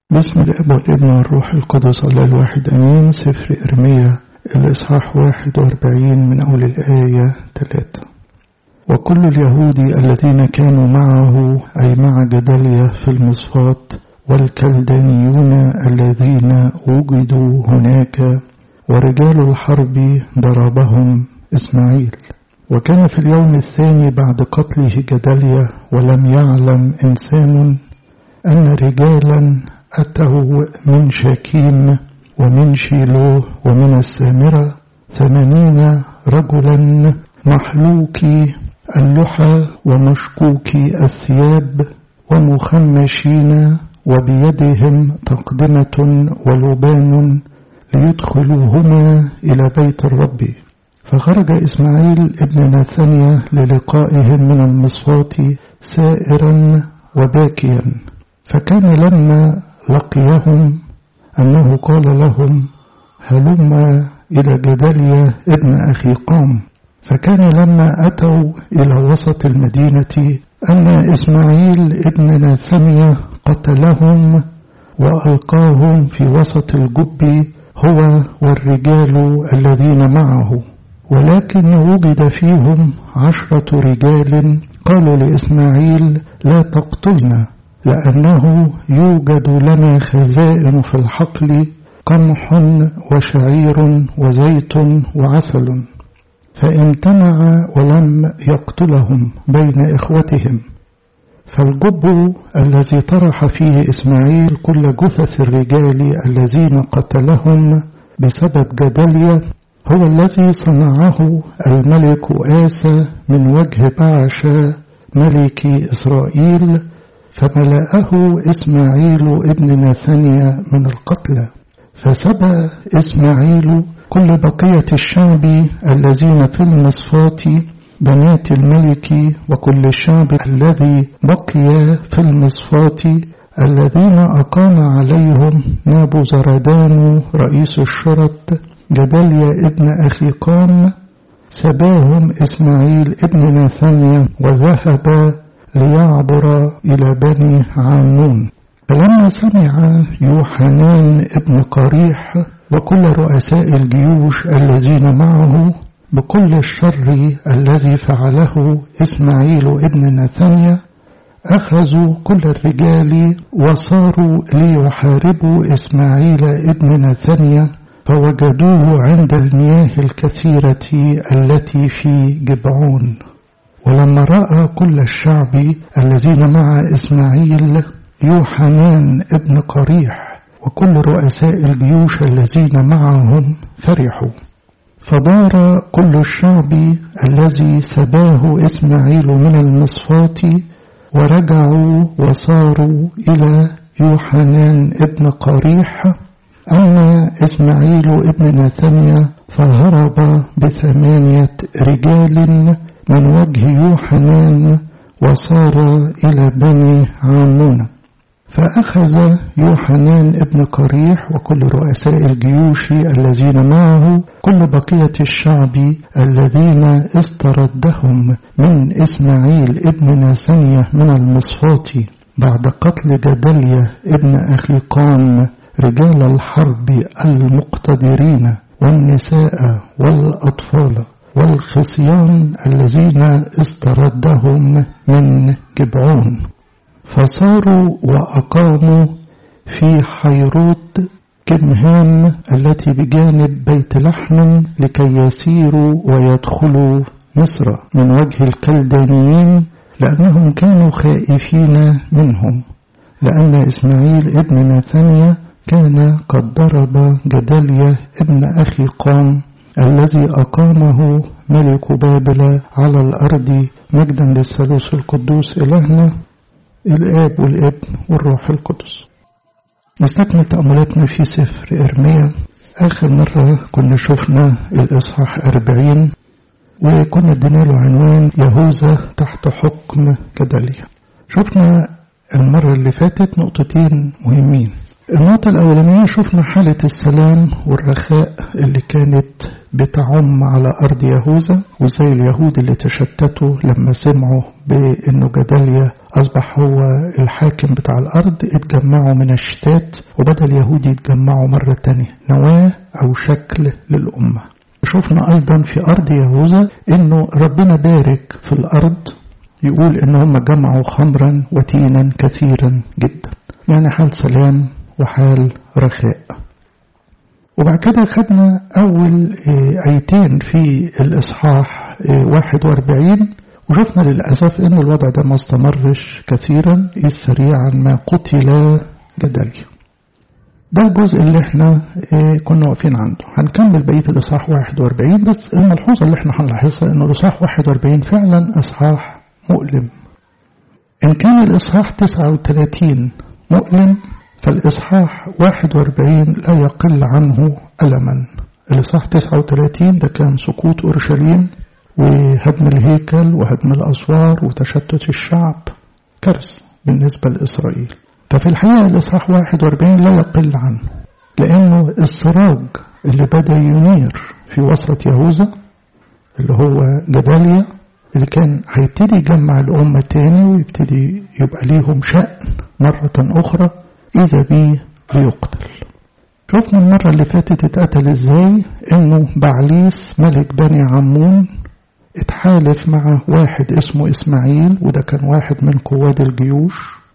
بسم الاب والابن والروح القدس الله الواحد امين سفر ارميا الاصحاح واحد واربعين من اول الايه ثلاثة وكل اليهود الذين كانوا معه اي مع جدليا في المصفات والكلدانيون الذين وجدوا هناك ورجال الحرب ضربهم اسماعيل وكان في اليوم الثاني بعد قتله جدليا ولم يعلم انسان ان رجالا أتوا من شاكيم ومن شيلوه ومن السامرة ثمانين رجلا محلوكي اللحى ومشكوكي الثياب ومخمشين وبيدهم تقدمة ولبان ليدخلوهما إلى بيت الرب فخرج إسماعيل ابن ناثانيا للقائهم من المصفات سائرا وباكيا فكان لما لقيهم أنه قال لهم هلم إلى جدليا ابن أخي قام فكان لما أتوا إلى وسط المدينة أن إسماعيل ابن ناثمية قتلهم وألقاهم في وسط الجب هو والرجال الذين معه ولكن وجد فيهم عشرة رجال قالوا لإسماعيل لا تقتلنا لأنه يوجد لنا خزائن في الحقل قمح وشعير وزيت وعسل فامتنع ولم يقتلهم بين إخوتهم فالجب الذي طرح فيه إسماعيل كل جثث الرجال الذين قتلهم بسبب جدليا هو الذي صنعه الملك آسى من وجه بعشا ملك إسرائيل فملأه إسماعيل ابن ناثانيا من القتلى فسبى إسماعيل كل بقية الشعب الذين في المصفات بنات الملك وكل الشعب الذي بقي في المصفات الذين أقام عليهم نابو زردان رئيس الشرط جدليا ابن أخي قام سباهم إسماعيل ابن ناثانيا وذهب ليعبر إلى بني عامون فلما سمع يوحنان ابن قريح وكل رؤساء الجيوش الذين معه بكل الشر الذي فعله إسماعيل ابن نثانيا أخذوا كل الرجال وصاروا ليحاربوا إسماعيل ابن نثانيا فوجدوه عند المياه الكثيرة التي في جبعون ولما رأى كل الشعب الذين مع إسماعيل يوحنان ابن قريح وكل رؤساء الجيوش الذين معهم فرحوا فدار كل الشعب الذي سباه إسماعيل من المصفات ورجعوا وصاروا إلى يوحنان ابن قريح أما إسماعيل ابن ناثانيا فهرب بثمانية رجال من وجه يوحنان وصار إلى بني عامون فأخذ يوحنان ابن قريح وكل رؤساء الجيوش الذين معه كل بقية الشعب الذين استردهم من إسماعيل ابن ناسنية من المصفات بعد قتل جدليا ابن أخي قام رجال الحرب المقتدرين والنساء والأطفال والخصيان الذين استردهم من جبعون فصاروا وأقاموا في حيروت كمهام التي بجانب بيت لحم لكي يسيروا ويدخلوا مصر من وجه الكلدانيين لأنهم كانوا خائفين منهم لأن إسماعيل ابن ناثانيا كان قد ضرب جدليا ابن أخي قام الذي أقامه ملك بابل على الأرض مجدا للثالوث القدوس إلهنا الآب والابن والروح القدس نستكمل تأملاتنا في سفر إرميا آخر مرة كنا شفنا الإصحاح أربعين وكنا ادينا له عنوان يهوذا تحت حكم كداليا شفنا المرة اللي فاتت نقطتين مهمين النقطة الأولانية شفنا حالة السلام والرخاء اللي كانت بتعم على أرض يهوذا وزي اليهود اللي تشتتوا لما سمعوا بأنه جداليا أصبح هو الحاكم بتاع الأرض اتجمعوا من الشتات وبدأ اليهود يتجمعوا مرة تانية نواة أو شكل للأمة شفنا أيضا في أرض يهوذا إنه ربنا بارك في الأرض يقول إن هم جمعوا خمرا وتينا كثيرا جدا يعني حال سلام وحال رخاء وبعد كده خدنا أول آيتين في الإصحاح 41 وشفنا للأسف إن الوضع ده ما استمرش كثيرا إذ سريعا ما قتل جدليا ده الجزء اللي احنا كنا واقفين عنده هنكمل بقية الإصحاح 41 بس الملحوظة اللي احنا هنلاحظها إن الإصحاح 41 فعلا إصحاح مؤلم إن كان الإصحاح 39 مؤلم فالإصحاح 41 لا يقل عنه ألما الإصحاح 39 ده كان سقوط أورشليم وهدم الهيكل وهدم الأسوار وتشتت الشعب كارثة بالنسبة لإسرائيل ففي الحقيقة الإصحاح 41 لا يقل عنه لأنه السراج اللي بدأ ينير في وسط يهوذا اللي هو جداليا اللي كان هيبتدي يجمع الأمة تاني ويبتدي يبقى ليهم شأن مرة أخرى إذا بيه بيقتل شفنا المرة اللي فاتت اتقتل ازاي انه بعليس ملك بني عمون اتحالف مع واحد اسمه اسماعيل وده كان واحد من قواد الجيوش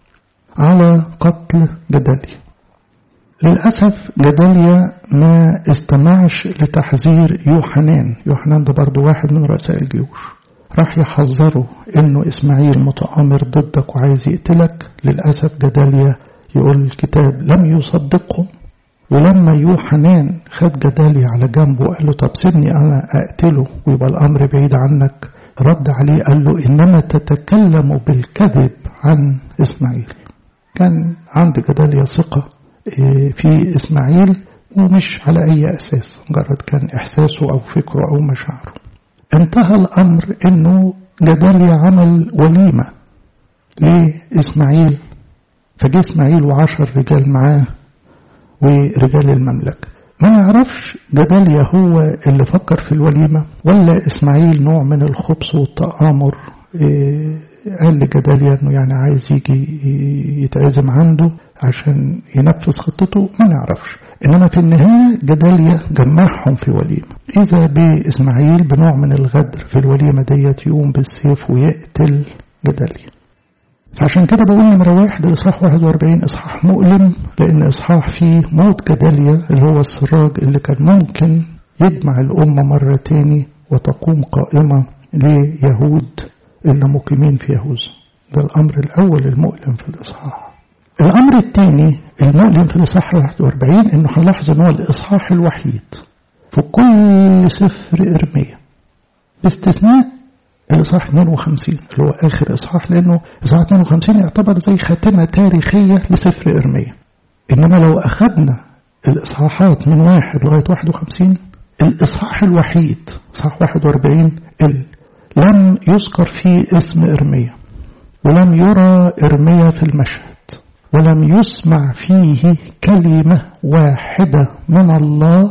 على قتل جداليا للأسف جداليا ما استمعش لتحذير يوحنان يوحنان ده برضه واحد من رؤساء الجيوش راح يحذره انه اسماعيل متآمر ضدك وعايز يقتلك للأسف جداليا يقول الكتاب لم يصدقهم ولما يوحنان خد جدالي على جنبه وقال له طب سيبني أنا أقتله ويبقى الأمر بعيد عنك رد عليه قال له إنما تتكلم بالكذب عن إسماعيل كان عند جداليا ثقة في إسماعيل ومش على أي أساس مجرد كان إحساسه أو فكره أو مشاعره انتهى الأمر إنه جداليا عمل وليمة لإسماعيل فجه إسماعيل وعشر رجال معاه ورجال المملكة ما نعرفش جداليا هو اللي فكر في الوليمة ولا إسماعيل نوع من الخبث والتآمر إيه قال لجداليا انه يعني عايز يجي يتعزم عنده عشان ينفذ خطته ما نعرفش انما في النهاية جداليا جمعهم في وليمة اذا باسماعيل بنوع من الغدر في الوليمة ديت يقوم بالسيف ويقتل جداليا فعشان كده بقول نمرة واحد الإصحاح 41 إصحاح مؤلم لأن إصحاح فيه موت جداليا اللي هو السراج اللي كان ممكن يجمع الأمة مرة تاني وتقوم قائمة ليهود اللي مقيمين في يهوذا ده الأمر الأول المؤلم في الإصحاح الأمر الثاني المؤلم في الإصحاح 41 إنه هنلاحظ إن هو الإصحاح الوحيد في كل سفر إرميا باستثناء الإصحاح 52 اللي هو آخر إصحاح لأنه إصحاح 52 يعتبر زي خاتمة تاريخية لسفر إرميا إنما لو أخذنا الإصحاحات من واحد لغاية 51 الإصحاح الوحيد إصحاح 41 اللي لم يذكر فيه اسم إرميا ولم يرى إرميا في المشهد ولم يسمع فيه كلمة واحدة من الله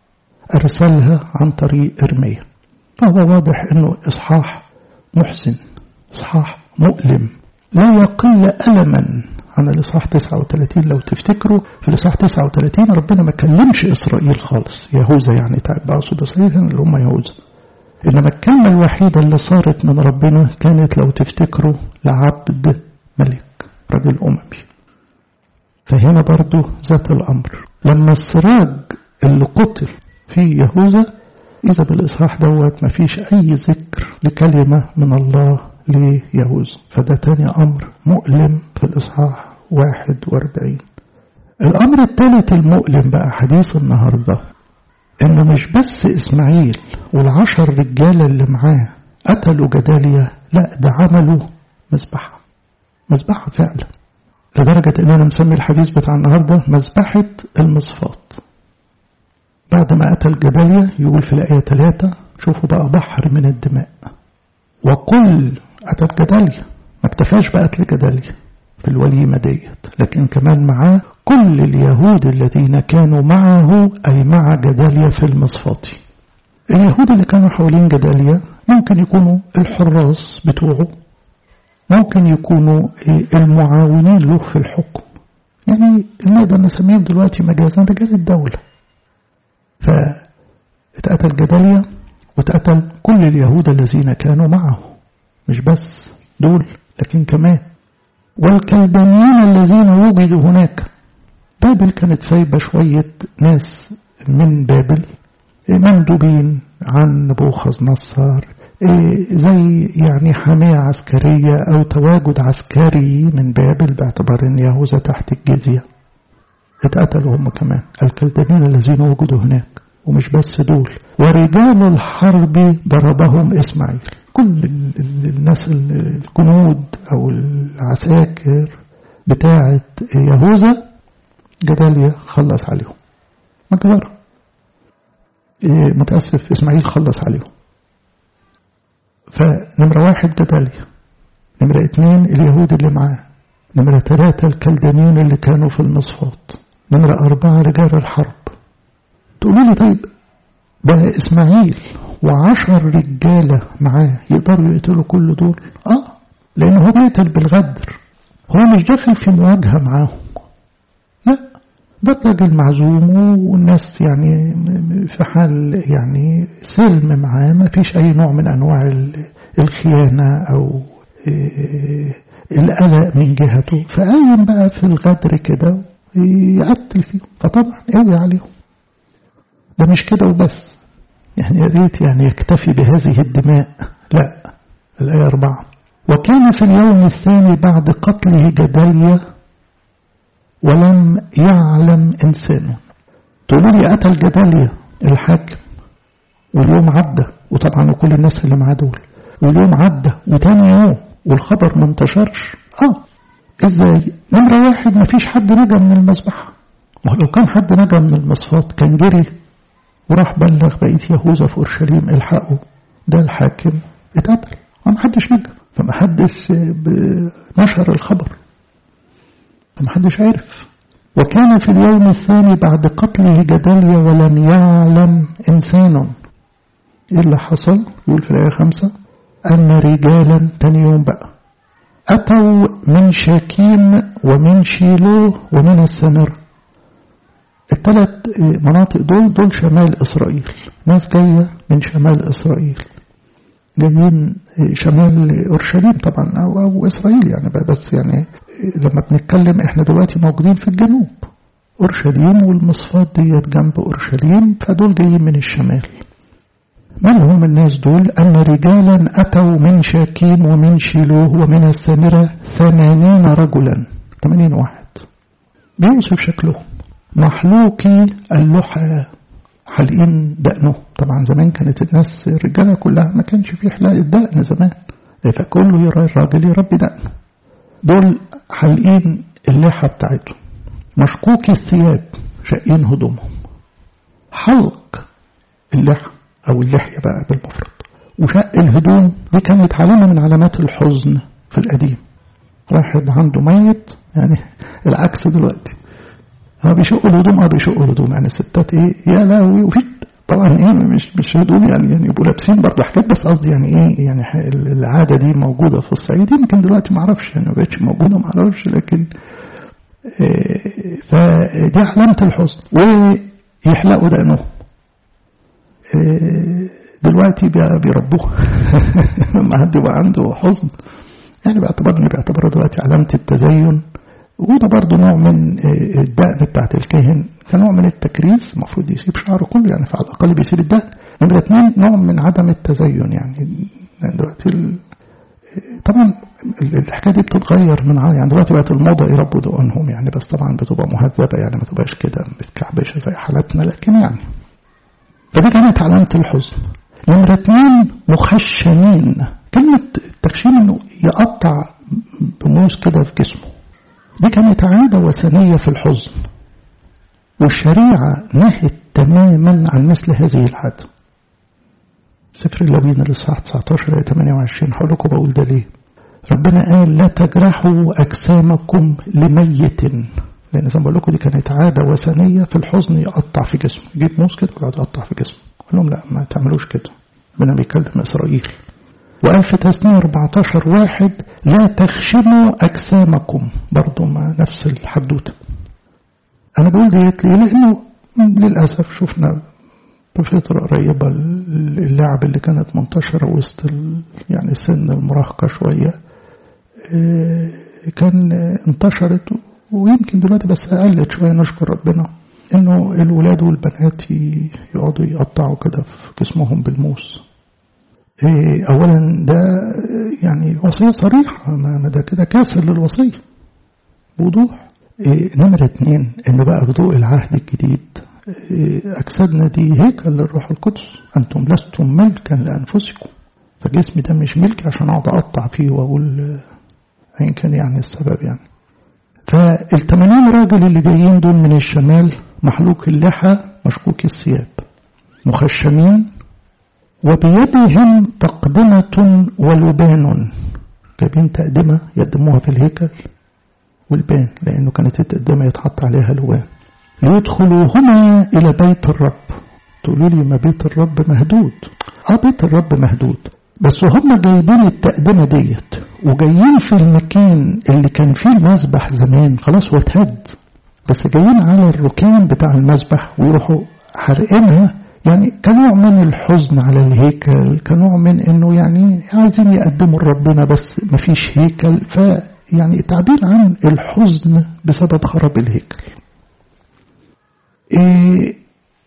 أرسلها عن طريق إرميا فهو واضح أنه إصحاح محزن إصحاح مؤلم لا يقل ألما عن الإصحاح 39 لو تفتكروا في الإصحاح 39 ربنا ما كلمش إسرائيل خالص يهوذا يعني بقصد إسرائيل اللي هم يهوذا إنما الكلمة الوحيدة اللي صارت من ربنا كانت لو تفتكروا لعبد ملك رجل أممي فهنا برضو ذات الأمر لما السراج اللي قتل في يهوذا إذا بالإصحاح دوت ما فيش أي ذكر لكلمة من الله ليهوذا فده تاني أمر مؤلم في الإصحاح 41 الأمر الثالث المؤلم بقى حديث النهاردة إنه مش بس إسماعيل والعشر رجالة اللي معاه قتلوا جداليا لا ده عملوا مذبحة مذبحة فعلا لدرجة إن أنا مسمي الحديث بتاع النهاردة مذبحة المصفات بعد ما قتل جداليا يقول في الآية 3 شوفوا بقى بحر من الدماء وكل قتل جداليا ما اكتفاش بقتل جداليا في الوليمة ديت لكن كمان معاه كل اليهود الذين كانوا معه أي مع جداليا في المصفاتي اليهود اللي كانوا حوالين جداليا ممكن يكونوا الحراس بتوعه ممكن يكونوا المعاونين له في الحكم يعني نقدر نسميهم دلوقتي مجازا رجال الدولة فاتقتل جداليا واتقتل كل اليهود الذين كانوا معه مش بس دول لكن كمان والكلدانيين الذين وجدوا هناك بابل كانت سايبة شوية ناس من بابل مندوبين عن نبوخذ نصر زي يعني حماية عسكرية أو تواجد عسكري من بابل باعتبار أن يهوذا تحت الجزية اتقتلوا هم كمان الكلدانيين الذين وجدوا هناك ومش بس دول ورجال الحرب ضربهم إسماعيل كل الناس الجنود أو العساكر بتاعة يهوذا جداليا خلص عليهم مجزرة متأسف إسماعيل خلص عليهم فنمرة واحد جداليا نمرة اتنين اليهود اللي معاه نمرة ثلاثة الكلدانيين اللي كانوا في المصفات نمرة أربعة رجال الحرب تقولوا لي طيب ده إسماعيل وعشر رجالة معاه يقدروا يقتلوا كل دول آه لأنه هو بيقتل بالغدر هو مش داخل في مواجهة معاهم لا ده الراجل معزوم والناس يعني في حال يعني سلم معاه ما فيش أي نوع من أنواع الخيانة أو القلق من جهته فقايم بقى في الغدر كده يقتل فيهم فطبعا قوي عليهم ده مش كده وبس يعني يا ريت يعني يكتفي بهذه الدماء لا الآية أربعة وكان في اليوم الثاني بعد قتله جداليا ولم يعلم إنسان تقولوا لي قتل جداليا الحاكم واليوم عدى وطبعا كل الناس اللي معاه دول واليوم عدى وتاني يوم والخبر ما انتشرش اه ازاي نمرة واحد ما فيش حد نجا من المذبحة لو كان حد نجا من المصفات كان جري وراح بلغ بقية يهوذا في أورشليم الحقوا ده الحاكم اتقتل وما حدش نجا فما حدش نشر الخبر فما حدش عرف وكان في اليوم الثاني بعد قتله جداليا ولم يعلم إنسان إيه اللي حصل يقول في الآية خمسة أن رجالا تاني يوم بقى أتوا من شاكيم ومن شيلوه ومن السمر الثلاث مناطق دول دول شمال إسرائيل ناس جاية من شمال إسرائيل جايين شمال أورشليم طبعا أو, أو إسرائيل يعني بس يعني لما بنتكلم إحنا دلوقتي موجودين في الجنوب أورشليم والمصفات ديت جنب أورشليم فدول جايين من الشمال من هم الناس دول أن رجالا أتوا من شاكين ومن شيلوه ومن السامرة ثمانين رجلا ثمانين واحد بيوصف شكلهم محلوقي اللحى حلقين دقنه طبعا زمان كانت الناس الرجالة كلها ما كانش في حلاق الدقن زمان فكله يرى الراجل يربي دقنه دول حلقين اللحى بتاعتهم مشقوقي الثياب شقين هدومهم حلق اللحى أو اللحية بقى بالمفرد وشق الهدوم دي كانت علامة من علامات الحزن في القديم واحد عنده ميت يعني العكس دلوقتي هو بيشقوا الهدوم اه بيشقوا الهدوم يعني الستات ايه يا لهوي وفي طبعا ايه مش مش هدوم يعني يعني يبقوا لابسين برضه حاجات بس قصدي يعني ايه يعني العاده دي موجوده في الصعيد يمكن دلوقتي ما اعرفش يعني ما بقتش موجوده ما اعرفش لكن إيه فدي علامه الحزن ويحلقوا دقنهم إيه دلوقتي بيربوه لما حد يبقى عنده حزن يعني باعتبارني باعتباره دلوقتي علامه التزين وده برضه نوع من الدقن بتاعت الكاهن كنوع من التكريس المفروض يسيب شعره كله يعني فعلى الأقل بيسيب الدقن نمرة اتنين نوع من عدم التزين يعني دلوقتي ال... طبعا الحكاية دي بتتغير من يعني دلوقتي بقت الموضة يربوا دقنهم يعني بس طبعا بتبقى مهذبة يعني ما تبقاش كده متكعبشة زي حالتنا لكن يعني فدي كانت علامة الحزن نمرة اتنين مخشنين كلمة التخشين انه يقطع بموس كده في جسمه دي كانت عادة وثنية في الحزن والشريعة نهت تماما عن مثل هذه العادة سفر اللوين الإصحاح 19 آية 28 هقول لكم بقول ده ليه ربنا قال لا تجرحوا أجسامكم لميت لأن زي ما بقول لكم دي كانت عادة وثنية في الحزن يقطع في جسمه يجيب موس كده ويقعد يقطع في جسمه قال لهم لا ما تعملوش كده ربنا بيكلم إسرائيل وقال في تسنية 14 واحد لا تخشموا أجسامكم برضو ما نفس الحدوتة أنا بقول ديت ليه لأنه للأسف شفنا بفترة قريبة اللعب اللي كانت منتشرة وسط يعني سن المراهقة شوية كان انتشرت ويمكن دلوقتي بس قلت شوية نشكر ربنا انه الولاد والبنات يقعدوا يقطعوا كده في جسمهم بالموس اولا ده يعني وصية صريحة ما ده كده كاسر للوصية بوضوح نمرة اتنين ان بقى بضوء العهد الجديد أجسادنا دي هيكل للروح القدس أنتم لستم ملكا لأنفسكم فجسمي ده مش ملكي عشان أقعد أقطع فيه وأقول أيا كان يعني السبب يعني فالتمانين راجل اللي جايين دول من الشمال محلوك اللحى مشكوك الثياب مخشمين وبيدهم تقدمة ولبان جايبين تقدمة يقدموها في الهيكل والبان لأنه كانت التقدمة يتحط عليها لبان ليدخلوهما إلى بيت الرب تقولوا لي ما بيت الرب مهدود اه بيت الرب مهدود بس هم جايبين التقدمة ديت وجايين في المكان اللي كان فيه المسبح زمان خلاص هو اتهد بس جايين على الركان بتاع المسبح ويروحوا حرقينها يعني كنوع من الحزن على الهيكل كنوع من انه يعني عايزين يقدموا لربنا بس مفيش هيكل فيعني تعبير عن الحزن بسبب خراب الهيكل إيه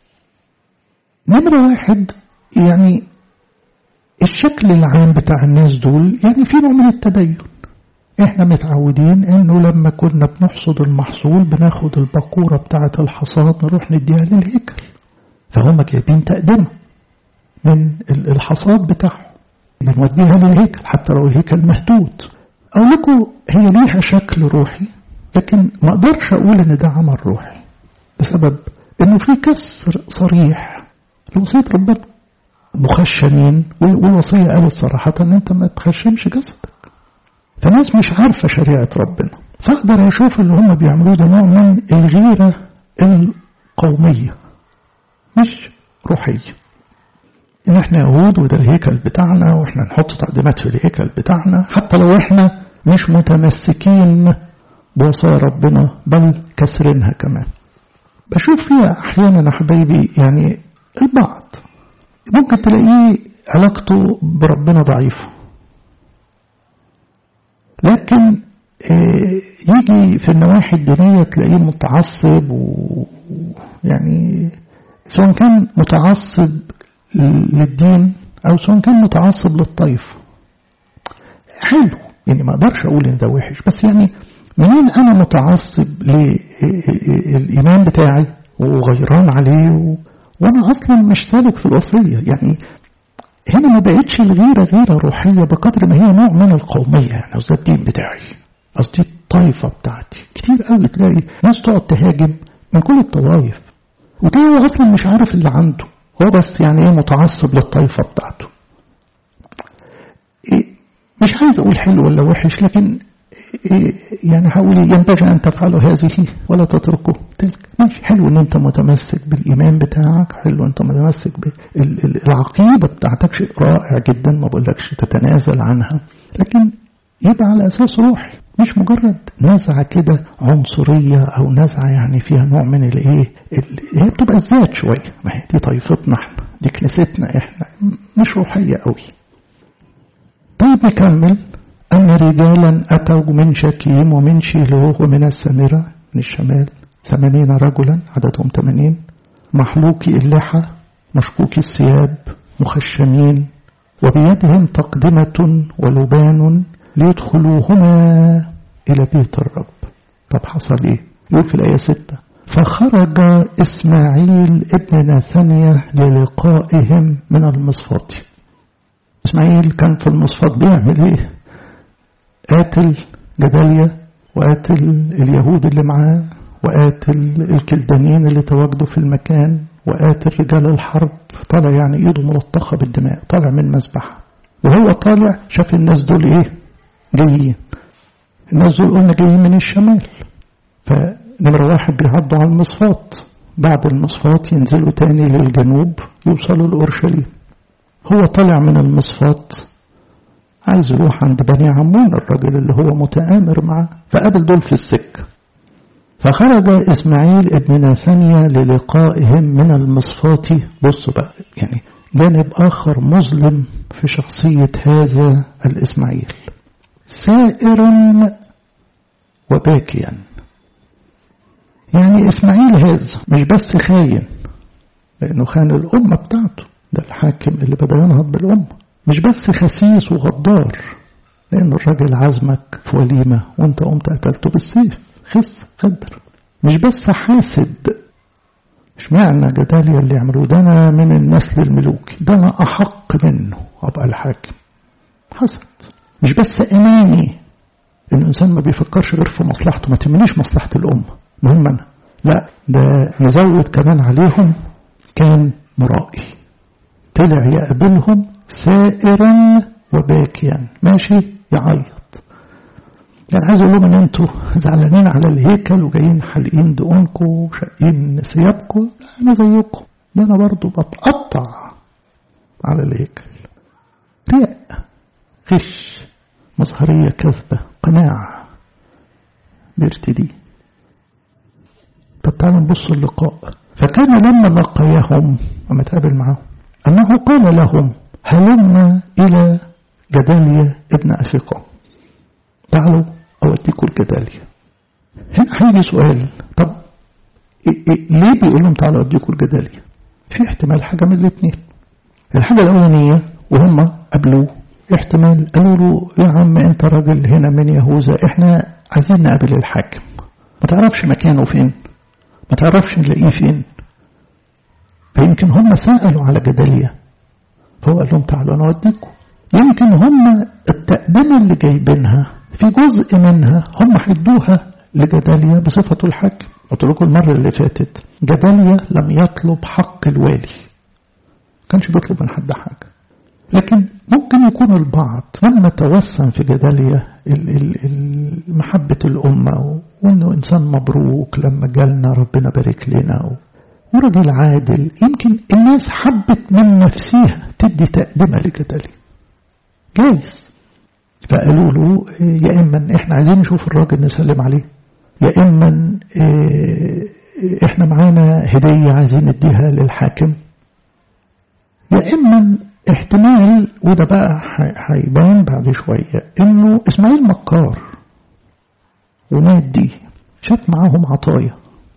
نمرة واحد يعني الشكل العام بتاع الناس دول يعني في نوع من التدين احنا متعودين انه لما كنا بنحصد المحصول بناخد البقورة بتاعة الحصاد نروح نديها للهيكل فهم جايبين تقدمة من الحصاد بتاعهم بنوديها للهيكل حتى لو الهيكل مهدود اقول لكم هي ليها شكل روحي لكن ما اقدرش اقول ان ده عمل روحي بسبب انه في كسر صريح لوصية ربنا مخشنين والوصية قالت صراحة ان انت ما تخشمش جسدك فالناس مش عارفة شريعة ربنا فاقدر اشوف اللي هم بيعملوه ده نوع من الغيرة القومية مش روحية ان احنا يهود وده الهيكل بتاعنا واحنا نحط تقديمات في الهيكل بتاعنا حتى لو احنا مش متمسكين بوصايا ربنا بل كسرينها كمان بشوف فيها احيانا يا حبايبي يعني البعض ممكن تلاقيه علاقته بربنا ضعيفة لكن يجي في النواحي الدينية تلاقيه متعصب ويعني سواء كان متعصب للدين أو سواء كان متعصب للطيف حلو يعني ما أقدرش أقول إن ده وحش بس يعني منين أنا متعصب للإيمان بتاعي وغيران عليه و... وأنا أصلا مش سالك في الوصية يعني هنا ما بقتش الغيرة غيرة روحية بقدر ما هي نوع من القومية يعني قصدي الدين بتاعي قصدي الطائفة بتاعتي كتير قوي تلاقي ناس تقعد تهاجم من كل الطوائف وتلاقي هو أصلا مش عارف اللي عنده هو بس يعني ايه متعصب للطائفة بتاعته إيه مش عايز أقول حلو ولا وحش لكن إيه يعني هقول ينبغي أن تفعلوا هذه ولا تتركوا تلك ماشي حلو ان انت متمسك بالايمان بتاعك حلو انت متمسك بالعقيده بتاعتك شيء رائع جدا ما بقولكش تتنازل عنها لكن يبقى على اساس روحي مش مجرد نزعه كده عنصريه او نزعه يعني فيها نوع من الايه هي بتبقى الذات شويه ما هي دي طائفتنا احنا دي كنيستنا احنا مش روحيه قوي طيب نكمل أن رجالا أتوا من شكيم ومن شيلوه ومن السامرة من الشمال ثمانين رجلا عددهم ثمانين محلوكي اللحى مشكوكي الثياب مخشمين وبيدهم تقدمة ولبان ليدخلوهما إلى بيت الرب طب حصل إيه يقول في الآية ستة فخرج إسماعيل ابن ناثانية للقائهم من المصفات إسماعيل كان في المصفات بيعمل إيه قاتل جداليا وقاتل اليهود اللي معاه وقاتل الكلدانيين اللي تواجدوا في المكان وقاتل رجال الحرب طالع يعني ايده ملطخه بالدماء طالع من مسبحه وهو طالع شاف الناس دول ايه جايين الناس دول قلنا جايين من الشمال فنمرة واحد بيعدوا على المصفات بعد المصفات ينزلوا تاني للجنوب يوصلوا لأورشليم هو طالع من المصفات عايز يروح عند بني عمون الراجل اللي هو متآمر معاه فقابل دول في السكة فخرج إسماعيل ابن ناثانيا للقائهم من المصفات بصوا بقى يعني جانب آخر مظلم في شخصية هذا الإسماعيل سائرا وباكيا يعني إسماعيل هذا مش بس خاين لأنه خان الأمة بتاعته ده الحاكم اللي بدأ ينهض بالأمة مش بس خسيس وغدار لأن الراجل عزمك في وليمة وانت قمت قتلته بالسيف خس خدر مش بس حاسد مش معنى جداليا اللي يعملوه ده أنا من النسل الملوكي ده أنا أحق منه أبقى الحاكم حسد مش بس أناني إن الإنسان ما بيفكرش غير في مصلحته ما تهمنيش مصلحة الأمة مهم أنا لا ده نزود كمان عليهم كان مرائي طلع يقابلهم سائرا وباكيا ماشي يعيط يعني عايز اقول لهم ان انتوا زعلانين على الهيكل وجايين حالقين دقونكم وشاقين ثيابكم انا زيكم ده انا برضو بتقطع على الهيكل رياء غش مظهرية كذبة قناع بيرتدي طب تعالوا نبص اللقاء فكان لما لقيهم وما تقابل معهم أنه قال لهم هلم إلى جداليا ابن أفيقا تعالوا أوديكم الجداليا هنا هيجي سؤال طب إيه إيه ليه بيقول لهم تعالوا أوديكم الجداليا في احتمال حاجة من الاثنين الحاجة الأولانية وهم قابلوه احتمال قالوا له يا عم انت راجل هنا من يهوذا احنا عايزين نقابل الحاكم ما تعرفش مكانه فين ما تعرفش نلاقيه فين فيمكن هم سألوا على جدالية فهو قال لهم تعالوا أنا أوديكم يمكن هم التقدمة اللي جايبينها في جزء منها هم هيدوها لجدالية بصفته الحاكم قلت لكم المرة اللي فاتت جدالية لم يطلب حق الوالي كانش بيطلب من حد حاجة لكن ممكن يكون البعض لما توسم في جدالية محبة الأمة وإنه إنسان مبروك لما جالنا ربنا بارك لنا ورجل عادل يمكن الناس حبت من نفسها تدي تقدمة لجدالية جايز فقالوا له يا إما إحنا عايزين نشوف الراجل نسلم عليه يا إما إحنا معانا هدية عايزين نديها للحاكم يا إما احتمال وده بقى هيبان بعد شوية إنه إسماعيل مكار ونادي شاف معاهم عطايا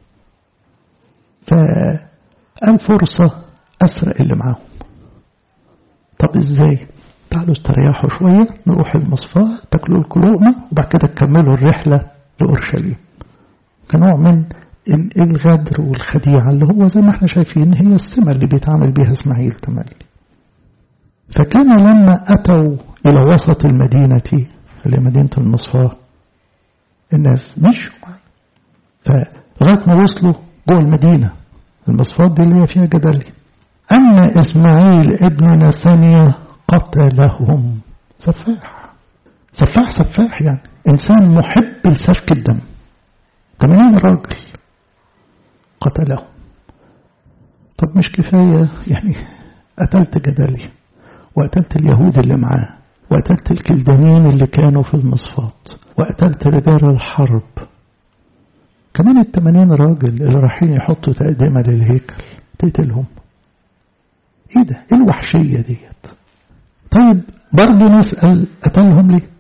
فقال فرصة أسرق اللي معاهم طب إزاي تعالوا استريحوا شوية نروح المصفاة تاكلوا لكم لقمة وبعد كده تكملوا الرحلة لأورشليم كنوع من الغدر والخديعة اللي هو زي ما احنا شايفين هي السمة اللي بيتعامل بيها اسماعيل تملي فكان لما أتوا إلى وسط المدينة اللي مدينة المصفاة الناس مشوا فلغاية ما وصلوا جوه المدينة المصفات دي اللي هي فيها جدلية أما إسماعيل ابن نسانية قتلهم سفاح سفاح سفاح يعني إنسان محب لسفك الدم 80 راجل قتلهم طب مش كفاية يعني قتلت جدلي وقتلت اليهود اللي معاه وقتلت الكلدانيين اللي كانوا في المصفات وقتلت رجال الحرب كمان التمانين راجل اللي رايحين يحطوا تقدمة للهيكل تقتلهم ايه ده ايه الوحشية ديت طيب برضه نسأل قتلهم ليه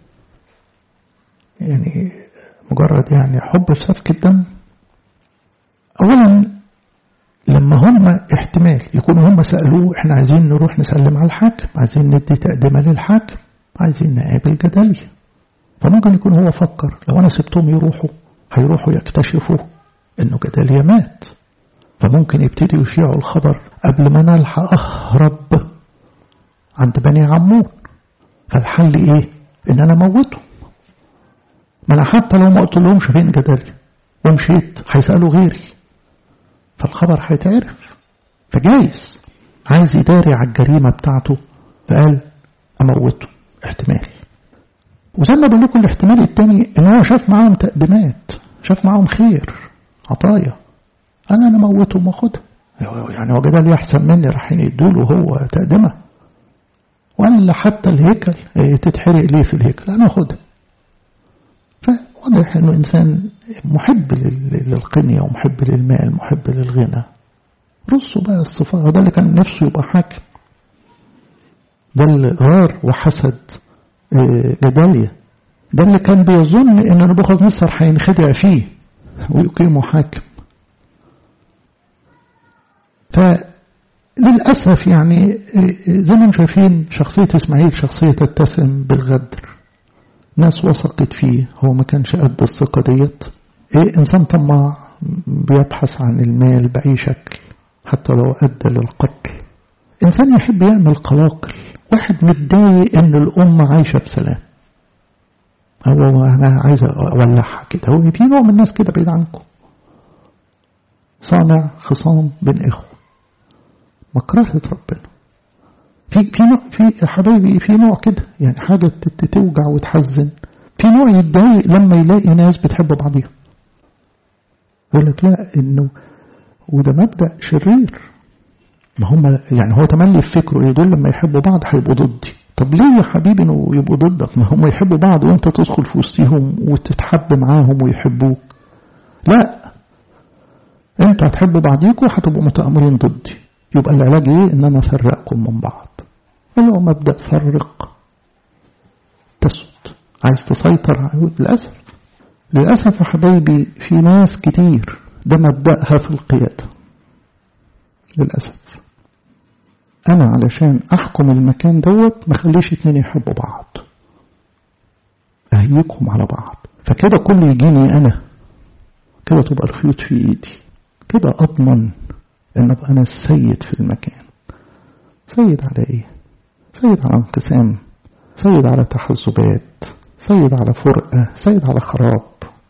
يعني مجرد يعني حب في سفك الدم اولا لما هم احتمال يكونوا هم سألوه احنا عايزين نروح نسلم على الحاكم عايزين ندي تقدمة للحاكم عايزين نقابل جدلية فممكن يكون هو فكر لو انا سبتهم يروحوا هيروحوا يكتشفوا انه جدلية مات فممكن يبتدوا يشيعوا الخبر قبل ما نلحق اهرب عند بني عمون فالحل ايه ان انا اموتهم ما انا حتى لو ما قلتلهمش فين جدلية ومشيت هيسألوا غيري فالخبر هيتعرف فجايز عايز يداري على الجريمة بتاعته فقال أموته احتمال وزي ما بقول لكم الاحتمال التاني ان هو شاف معاهم تقديمات شاف معاهم خير عطايا انا انا موتهم واخدها يعني هو جدال احسن مني رايحين يدوا له هو تقدمه ولا حتى الهيكل تتحرق ليه في الهيكل أنا أخدها فواضح أنه إنسان محب للقنية ومحب للمال محب للغنى رصوا بقى الصفاء ده اللي كان نفسه يبقى حاكم ده اللي غار وحسد جداليا ده اللي كان بيظن ان نبوخذ نصر هينخدع فيه ويقيمه حاكم فللأسف يعني زي ما شايفين شخصية إسماعيل شخصية تتسم بالغدر ناس وثقت فيه هو ما كانش قد الثقة ديت إيه إنسان طماع بيبحث عن المال بأي شكل حتى لو أدى للقتل إنسان يحب يعمل قلاقل واحد متضايق إن الأمة عايشة بسلام هو أنا عايز أولعها كده هو في نوع من الناس كده بعيد عنكم صانع خصام بين إخوة مكرهة ربنا في في نوع في حبايبي في نوع كده يعني حاجة توجع وتحزن في نوع يتضايق لما يلاقي ناس بتحب بعضيها يقول لك لا إنه وده مبدأ شرير ما هم يعني هو تملي في فكره ايه دول لما يحبوا بعض هيبقوا ضدي طب ليه يا حبيبي انه يبقوا ضدك ما هم يحبوا بعض وانت تدخل في وسطهم وتتحب معاهم ويحبوك لا انتوا هتحبوا بعضيكوا وهتبقوا متآمرين ضدي يبقى العلاج ايه ان انا افرقكم من بعض اللي هو مبدأ فرق تسد عايز تسيطر للأسف للأسف يا حبايبي في ناس كتير ده مبدأها في القيادة للأسف أنا علشان أحكم المكان دوت ما خليش اتنين يحبوا بعض أهيكهم على بعض فكده كله يجيني أنا كده تبقى الخيوط في إيدي كده أضمن أن أبقى أنا السيد في المكان سيد على إيه سيد على انقسام سيد على تحزبات سيد على فرقة سيد على خراب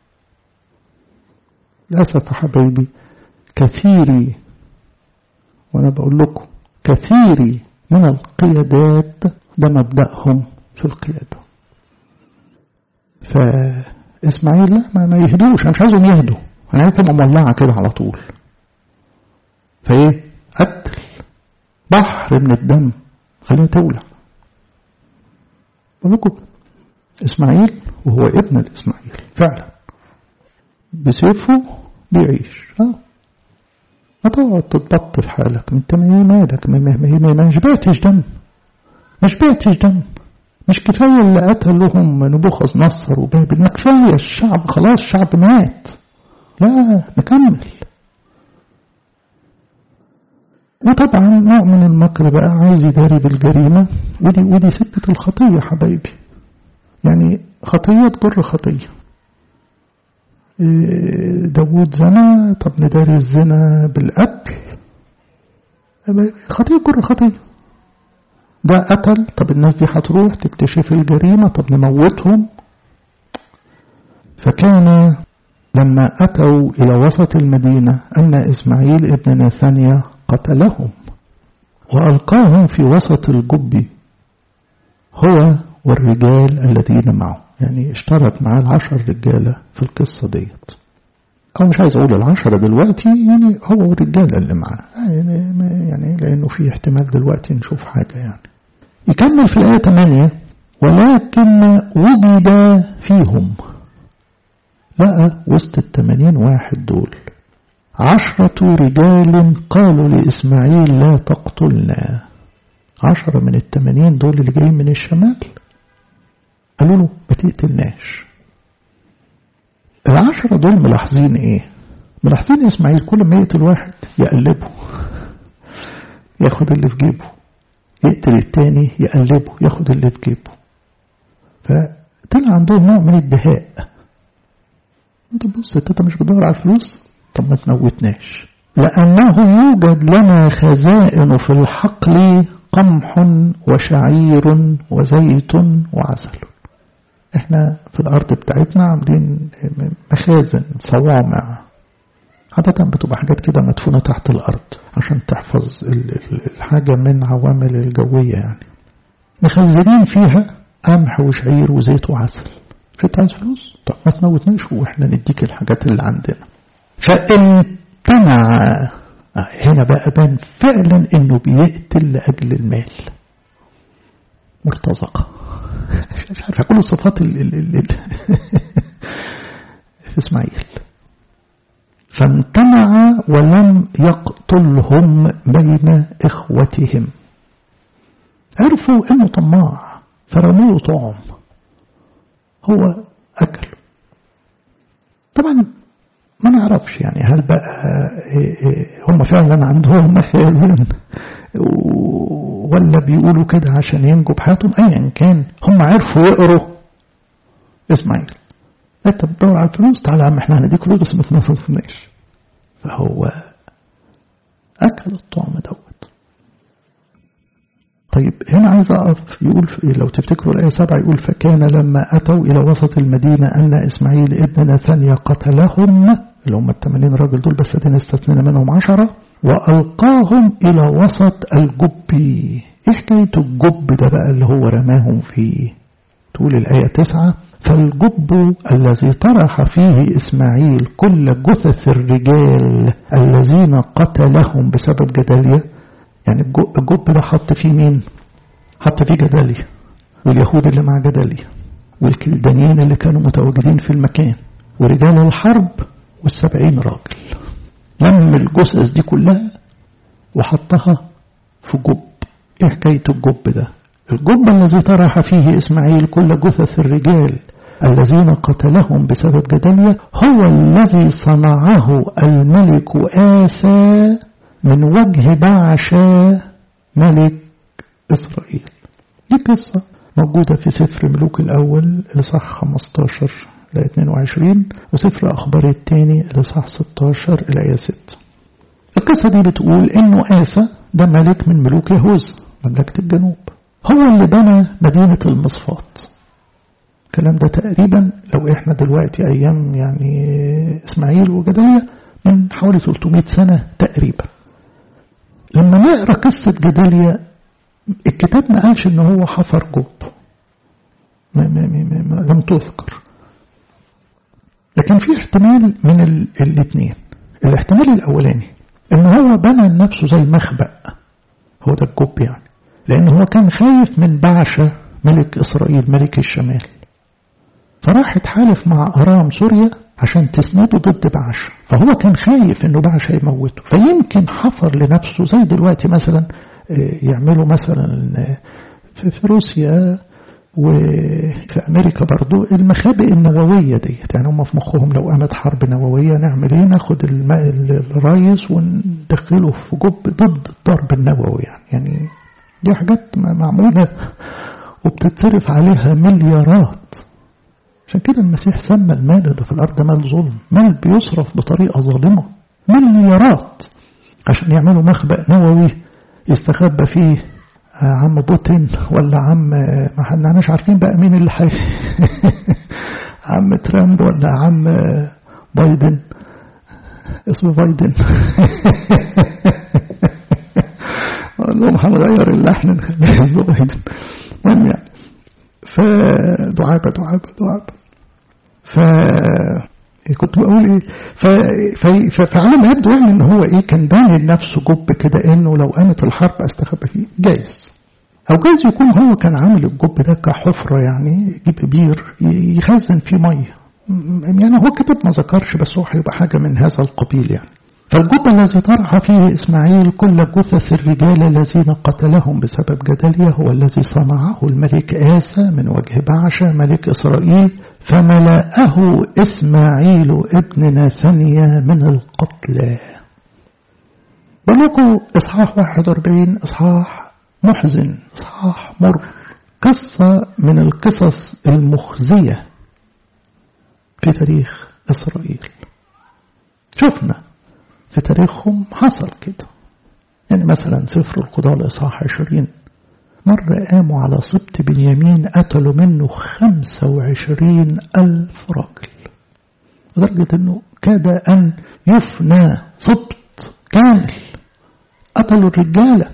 للأسف يا حبايبي كثيري وأنا بقول لكم كثيري من القيادات ده مبدأهم في القيادة فإسماعيل لا ما, ما يهدوش أنا مش عايزهم يهدوا أنا عايزهم مولعة كده على طول فإيه قتل بحر من الدم خليها تولع بقول لكم إسماعيل وهو ابن الإسماعيل فعلا بسيفه بيعيش اه ما تقعد تتبط في حالك انت ما مالك ما, ما, ما, ما شبعتش دم ما شبعتش دم مش كفاية اللي قتلهم نبوخذ نصر وبابل ما كفاية الشعب خلاص الشعب مات لا نكمل وطبعا نوع من المكر بقى عايز يداري بالجريمة ودي ودي سكة الخطية حبايبي يعني خطية تجر خطية داود زنا طب نداري الزنا بالقتل خطية كل خطية ده قتل طب الناس دي هتروح تكتشف الجريمة طب نموتهم فكان لما أتوا إلى وسط المدينة أن إسماعيل ابن ناثانيا قتلهم وألقاهم في وسط الجب هو والرجال الذين معه يعني اشترك معاه العشر رجالة في القصة ديت أو مش عايز أقول العشرة دلوقتي يعني هو والرجالة اللي معاه يعني, يعني لأنه في احتمال دلوقتي نشوف حاجة يعني يكمل في الآية 8 ولكن وجد فيهم لقى وسط الثمانين واحد دول عشرة رجال قالوا لإسماعيل لا تقتلنا عشرة من الثمانين دول اللي جايين من الشمال قالوا له ما تقتلناش العشرة دول ملاحظين ايه ملاحظين اسماعيل كل ما يقتل واحد يقلبه ياخد اللي في جيبه يقتل التاني يقلبه ياخد اللي في جيبه فطلع عندهم نوع من الدهاء انت بص انت مش بتدور على الفلوس طب ما تموتناش لأنه يوجد لنا خزائن في الحقل قمح وشعير وزيت وعسل احنا في الارض بتاعتنا عاملين مخازن صوامع عادة بتبقى حاجات كده مدفونة تحت الارض عشان تحفظ الحاجة من عوامل الجوية يعني مخزنين فيها قمح وشعير وزيت وعسل مش انت عايز فلوس طب ما تموتناش واحنا نديك الحاجات اللي عندنا فامتنع هنا بقى بان فعلا انه بيقتل لاجل المال مرتزقة مش عارف كل الصفات اللي في إسماعيل فامتنع ولم يقتلهم بين إخوتهم عرفوا إنه طماع فرموه طعم هو أكل طبعا ما نعرفش يعني هل بقى هم فعلا عندهم مخازن ولا بيقولوا كده عشان ينجوا بحياتهم ايا كان هم عرفوا يقروا اسماعيل انت بتدور على الفلوس تعالى يا عم احنا هنديك فلوس بس ما تنصفناش فهو اكل الطعم دوت طيب هنا عايز اقف يقول لو تفتكروا الايه سبعه يقول فكان لما اتوا الى وسط المدينه ان اسماعيل ابن نثانيا قتلهم اللي هم الثمانين راجل دول بس ادينا استثنينا منهم عشرة وألقاهم إلى وسط الجب إيه حكاية الجب ده بقى اللي هو رماهم فيه تقول الآية تسعة فالجب الذي طرح فيه إسماعيل كل جثث الرجال الذين قتلهم بسبب جدالية يعني الجب ده حط فيه مين حط فيه جدالية واليهود اللي مع جدالية والكلدانيين اللي كانوا متواجدين في المكان ورجال الحرب والسبعين راجل لم الجثث دي كلها وحطها في جب ايه حكاية الجب ده الجب الذي طرح فيه إسماعيل كل جثث الرجال الذين قتلهم بسبب جدلية هو الذي صنعه الملك آسى من وجه بعشا ملك إسرائيل دي قصة موجودة في سفر ملوك الأول لصح 15 الآية 22 وسفر أخبار الثاني الإصحاح 16 الآية 6 القصة دي بتقول إنه آسى ده ملك من ملوك يهوذا مملكة الجنوب هو اللي بنى مدينة المصفات الكلام ده تقريبا لو احنا دلوقتي أيام يعني إسماعيل وجدالية من حوالي 300 سنة تقريبا لما نقرأ قصة جدالية الكتاب ما قالش إن هو حفر جب ما ما ما ما لم تذكر لكن في احتمال من الاثنين الاحتمال الأولاني إن هو بنى لنفسه زي مخبأ هو ده الجب يعني لأن هو كان خايف من بعشة ملك إسرائيل ملك الشمال فراح اتحالف مع أرام سوريا عشان تسنده ضد بعشة فهو كان خايف إنه بعشة يموته فيمكن حفر لنفسه زي دلوقتي مثلا يعملوا مثلا في روسيا وفي أمريكا برضو المخابئ النووية ديت يعني هم في مخهم لو قامت حرب نووية نعمل ايه ناخد الرئيس وندخله في جب ضد الضرب النووي يعني يعني دي حاجات معمولة وبتتصرف عليها مليارات عشان كده المسيح سمى المال اللي في الأرض مال ظلم مال بيصرف بطريقة ظالمة مليارات عشان يعملوا مخبأ نووي يستخبى فيه عم بوتين ولا عم ما احناش عارفين بقى مين اللي حي عم ترامب ولا عم بايدن اسمه بايدن اقول لهم هنغير اللحن نخليه اسمه بايدن المهم يعني فدعابة دعابة دعابة ف كنت بقول ايه ف... ف... فعلى ما يبدو يعني ان هو ايه كان باني لنفسه جب كده انه لو قامت الحرب استخبى فيه جايز او جايز يكون هو كان عامل الجب ده كحفره يعني يجيب بير يخزن فيه ميه يعني هو كتب ما ذكرش بس هو هيبقى حاجه من هذا القبيل يعني فالجب الذي طرح فيه إسماعيل كل جثث الرجال الذين قتلهم بسبب جدلية هو الذي صنعه الملك آسى من وجه بعشة ملك إسرائيل فملأه إسماعيل ابن ناثنيا من القتلى بلقوا إصحاح 41 إصحاح محزن إصحاح مر قصة من القصص المخزية في تاريخ إسرائيل شفنا في تاريخهم حصل كده يعني مثلا سفر القضاء الإصحاح 20 مرة قاموا على سبط بنيامين قتلوا منه خمسة وعشرين ألف راجل لدرجة أنه كاد أن يفنى سبط كامل قتلوا الرجالة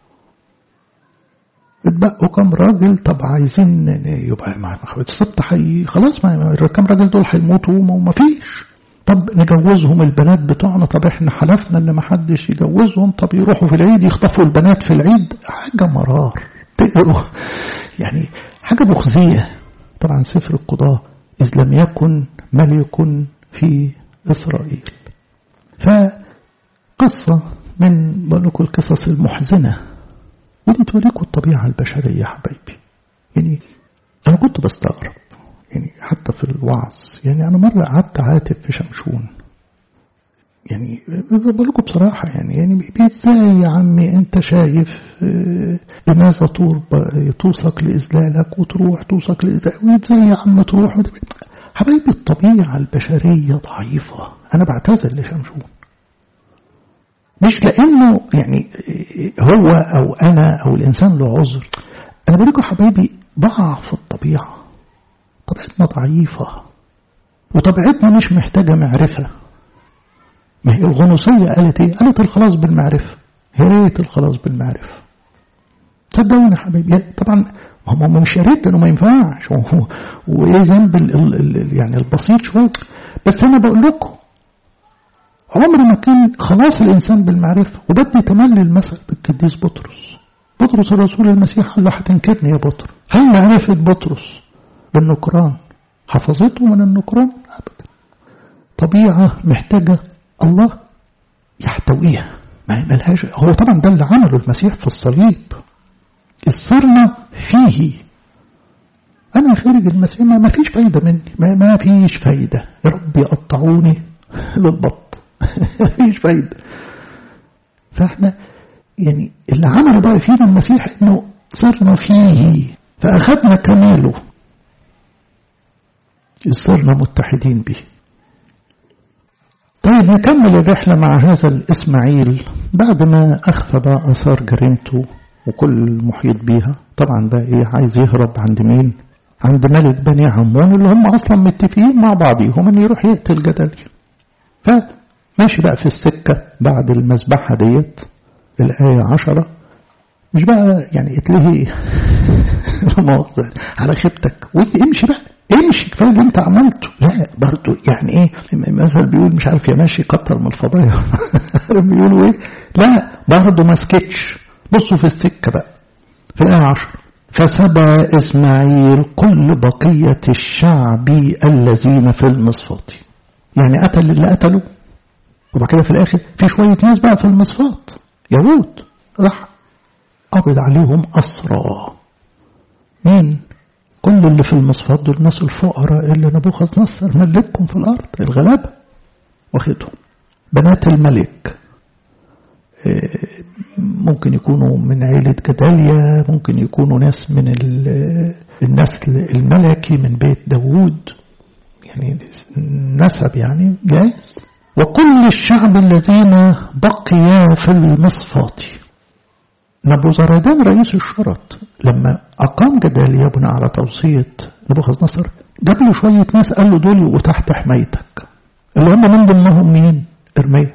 اتبقوا كم راجل طب عايزين يبقى مع السبط حي خلاص ما كم راجل دول هيموتوا وما فيش طب نجوزهم البنات بتوعنا طب احنا حلفنا ان ما حدش يجوزهم طب يروحوا في العيد يخطفوا البنات في العيد حاجة مرار تقروا يعني حاجة مخزية طبعا سفر القضاء إذ لم يكن ملك في إسرائيل فقصة من بقول لكم القصص المحزنة ودي توريكم الطبيعة البشرية يا حبايبي يعني أنا كنت بستغرب يعني حتى في الوعظ يعني أنا مرة قعدت عاتب في شمشون يعني بقول لكم بصراحة يعني يعني ازاي يا عمي انت شايف لماذا توصك لإذلالك وتروح توصك لإذلالك وازاي يا عم تروح حبايبي الطبيعة البشرية ضعيفة أنا بعتذر لشمشون مش لأنه يعني هو أو أنا أو الإنسان له عذر أنا بقول لكم حبايبي ضعف الطبيعة طبيعتنا ضعيفة وطبيعتنا مش محتاجة معرفة ما هي الغنوصية قالت ايه قالت الخلاص بالمعرفة يا ريت الخلاص بالمعرفة صدقوني يا حبيبي طبعا هم مش يا ريت انه ما ينفعش وايه ذنب يعني البسيط شويه بس انا بقول لكم عمر ما كان خلاص الانسان بالمعرفه وبدي تملي المثل بالقديس بطرس بطرس الرسول المسيح قال له هتنكرني يا بطرس هل معرفه بطرس بالنكران حفظته من النكران ابدا طبيعه محتاجه الله يحتويها ما ملهاش هو طبعا ده اللي عمله المسيح في الصليب صرنا فيه أنا خارج المسيح ما فيش فايدة مني ما, ما فيش فايدة يا رب يقطعوني للبط ما فيش فايدة فاحنا يعني اللي عمله بقى فينا المسيح انه صرنا فيه فأخذنا كماله صرنا متحدين به طيب نكمل الرحلة مع هذا الإسماعيل بعد ما أخفى بقى أثار جريمته وكل المحيط بيها طبعا بقى إيه عايز يهرب عند مين عند ملك بني عمون اللي هم أصلا متفقين مع بعضهم إن يروح يقتل جدلي فماشي بقى في السكة بعد المذبحة ديت الآية عشرة مش بقى يعني اتلهي على خيبتك وامشي بقى امشي كفايه اللي انت عملته لا برضه يعني ايه المثل بيقول مش عارف يا ماشي كتر من الفضايح بيقولوا ايه لا برضه ما سكتش بصوا في السكه بقى في الايه 10 فسبى اسماعيل كل بقيه الشعب الذين في المصفات يعني قتل اللي قتلوا وبعد كده في الاخر في شويه ناس بقى في المصفات يهود راح قبض عليهم اسرى مين كل اللي في المصفات دول الناس الفقراء اللي نبوخذ نصر ملكهم في الأرض الغلابة واخدهم بنات الملك ممكن يكونوا من عيلة جداليا ممكن يكونوا ناس من النسل الملكي من بيت داوود يعني نسب يعني جائز وكل الشعب الذين بقيا في المصفات نبوزردان رئيس الشرط لما أقام جداليا بناء على توصية نبوخذ نصر جاب له شوية ناس قال له دول يبقوا تحت حمايتك اللي هم من ضمنهم مين؟ إرميا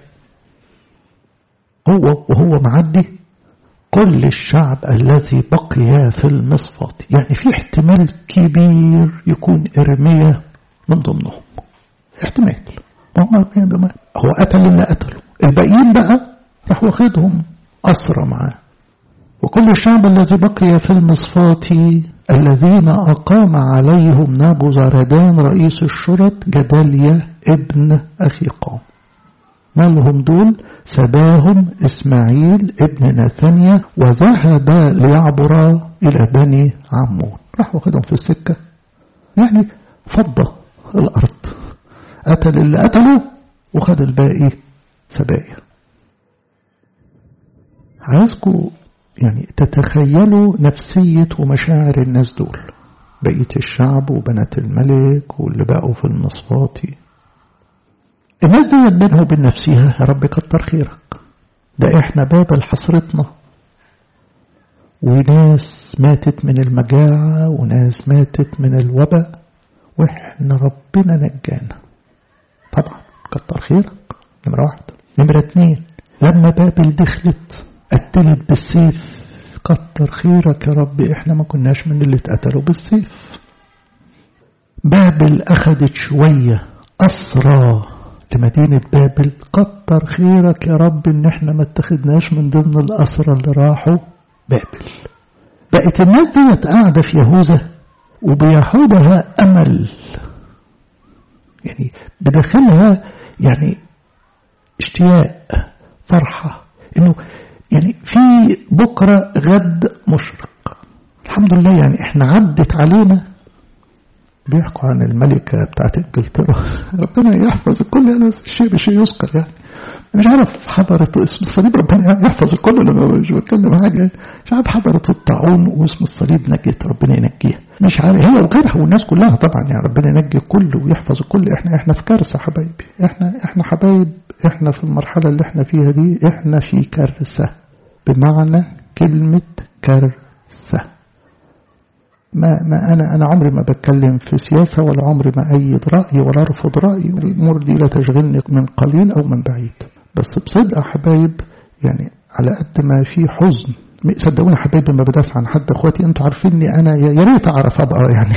هو وهو معدي كل الشعب الذي بقي في المصفات يعني في احتمال كبير يكون إرميا من ضمنهم احتمال هو قتل اللي قتله الباقيين بقى راح واخدهم أسرى معاه وكل الشعب الذي بقي في المصفات الذين أقام عليهم نابوزردان رئيس الشرط جداليا ابن أخيقام مالهم دول سباهم إسماعيل ابن نثانيا وذهب ليعبر إلى بني عمون راح واخدهم في السكة يعني فضة الأرض قتل اللي قتله وخد الباقي سبايا عايزكم يعني تتخيلوا نفسية ومشاعر الناس دول بقية الشعب وبنات الملك واللي بقوا في المصفات الناس دي بينها وبين نفسها يا رب كتر خيرك ده احنا بابل حسرتنا وناس ماتت من المجاعة وناس ماتت من الوباء واحنا ربنا نجانا طبعا كتر خيرك نمرة واحدة نمرة اتنين لما بابل دخلت قتلت بالسيف كتر خيرك يا رب احنا ما كناش من اللي اتقتلوا بالسيف بابل اخدت شوية اسرى لمدينة بابل كتر خيرك يا رب ان احنا ما اتخذناش من ضمن الاسرى اللي راحوا بابل بقت الناس ديت قاعدة في يهوذا وبيحوضها أمل يعني بداخلها يعني اشتياق فرحة انه يعني في بكرة غد مشرق الحمد لله يعني احنا عدت علينا بيحكوا عن الملكة بتاعت انجلترا ربنا يحفظ الكل انا الشيء بشيء يذكر يعني مش عارف حضرت اسم الصليب ربنا يحفظ الكل انا مش بتكلم حاجه مش عارف حضرت الطاعون واسم الصليب نجت ربنا ينجيها مش عارف هي وغيرها والناس كلها طبعا يعني ربنا ينجي الكل ويحفظ الكل احنا احنا في كارثه حبايبي احنا احنا حبايب احنا في المرحله اللي احنا فيها دي احنا في كارثه بمعنى كلمه كارثه ما ما انا انا عمري ما بتكلم في سياسه ولا عمري ما ايد رايي ولا ارفض رايي الامور دي لا تشغلني من قليل او من بعيد بس بصدق يا حبايب يعني على قد ما في حزن صدقوني حبايبي ما بدافع عن حد اخواتي انتوا عارفيني انا يا ريت اعرف ابقى يعني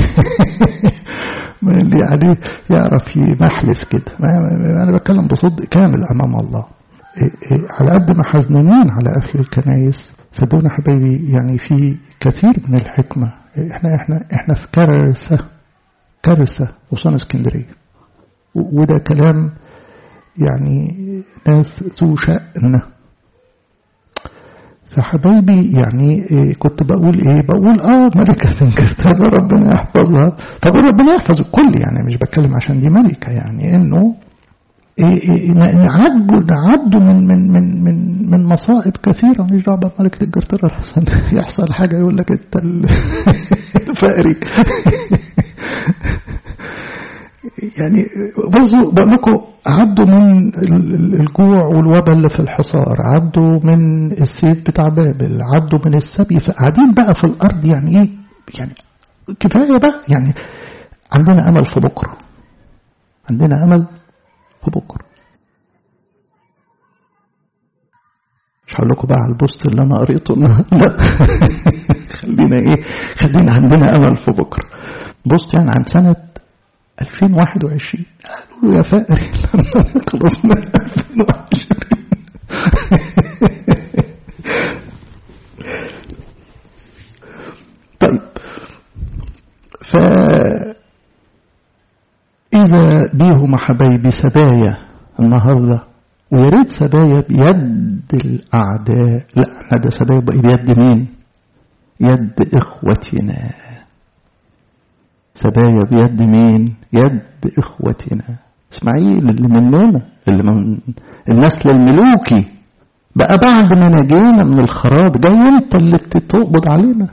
يعني يعرف يمحلس كده انا بتكلم بصدق كامل امام الله على قد ما حزنانين على قفل الكنايس صدقوني حبايبي يعني في كثير من الحكمه احنا احنا احنا في كارثه كارثه وصلنا اسكندريه وده كلام يعني ناس ذو شأن فحبايبي يعني إيه كنت بقول ايه بقول اه ملكة انجلترا ربنا يحفظها طب ربنا يحفظ الكل يعني مش بتكلم عشان دي ملكة يعني انه إيه إيه نعدوا نعدوا من من من من من مصائب كثيرة مش دعوة بملكة انجلترا يحصل حاجة يقول لك انت الفقري يعني بصوا بقول لكم عدوا من الجوع والوباء اللي في الحصار عدوا من السيف بتاع بابل عدوا من السبي فقاعدين بقى في الارض يعني ايه يعني كفايه بقى يعني عندنا امل في بكره عندنا امل في بكره مش هقول لكم بقى على البوست اللي انا قريته النهارده خلينا ايه خلينا عندنا امل في بكره بوست يعني عن سنه 2021 قالوا له يا فقري لما نخلص من 2020 طيب ف إذا بيهم حبايبي سبايا النهاردة ويا ريت سبايا بيد الأعداء لا احنا ده سبايا بيد مين؟ يد إخوتنا سبايا بيد مين يد إخوتنا إسماعيل اللي مننا اللي من النسل الملوكي بقى بعد ما نجينا من الخراب جاي انت اللي تقبض علينا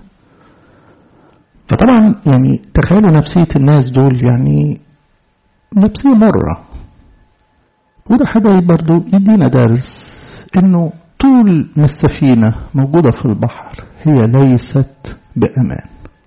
فطبعا يعني تخيلوا نفسية الناس دول يعني نفسية مرة وده حبايب برضو يدينا درس انه طول ما السفينة موجودة في البحر هي ليست بأمان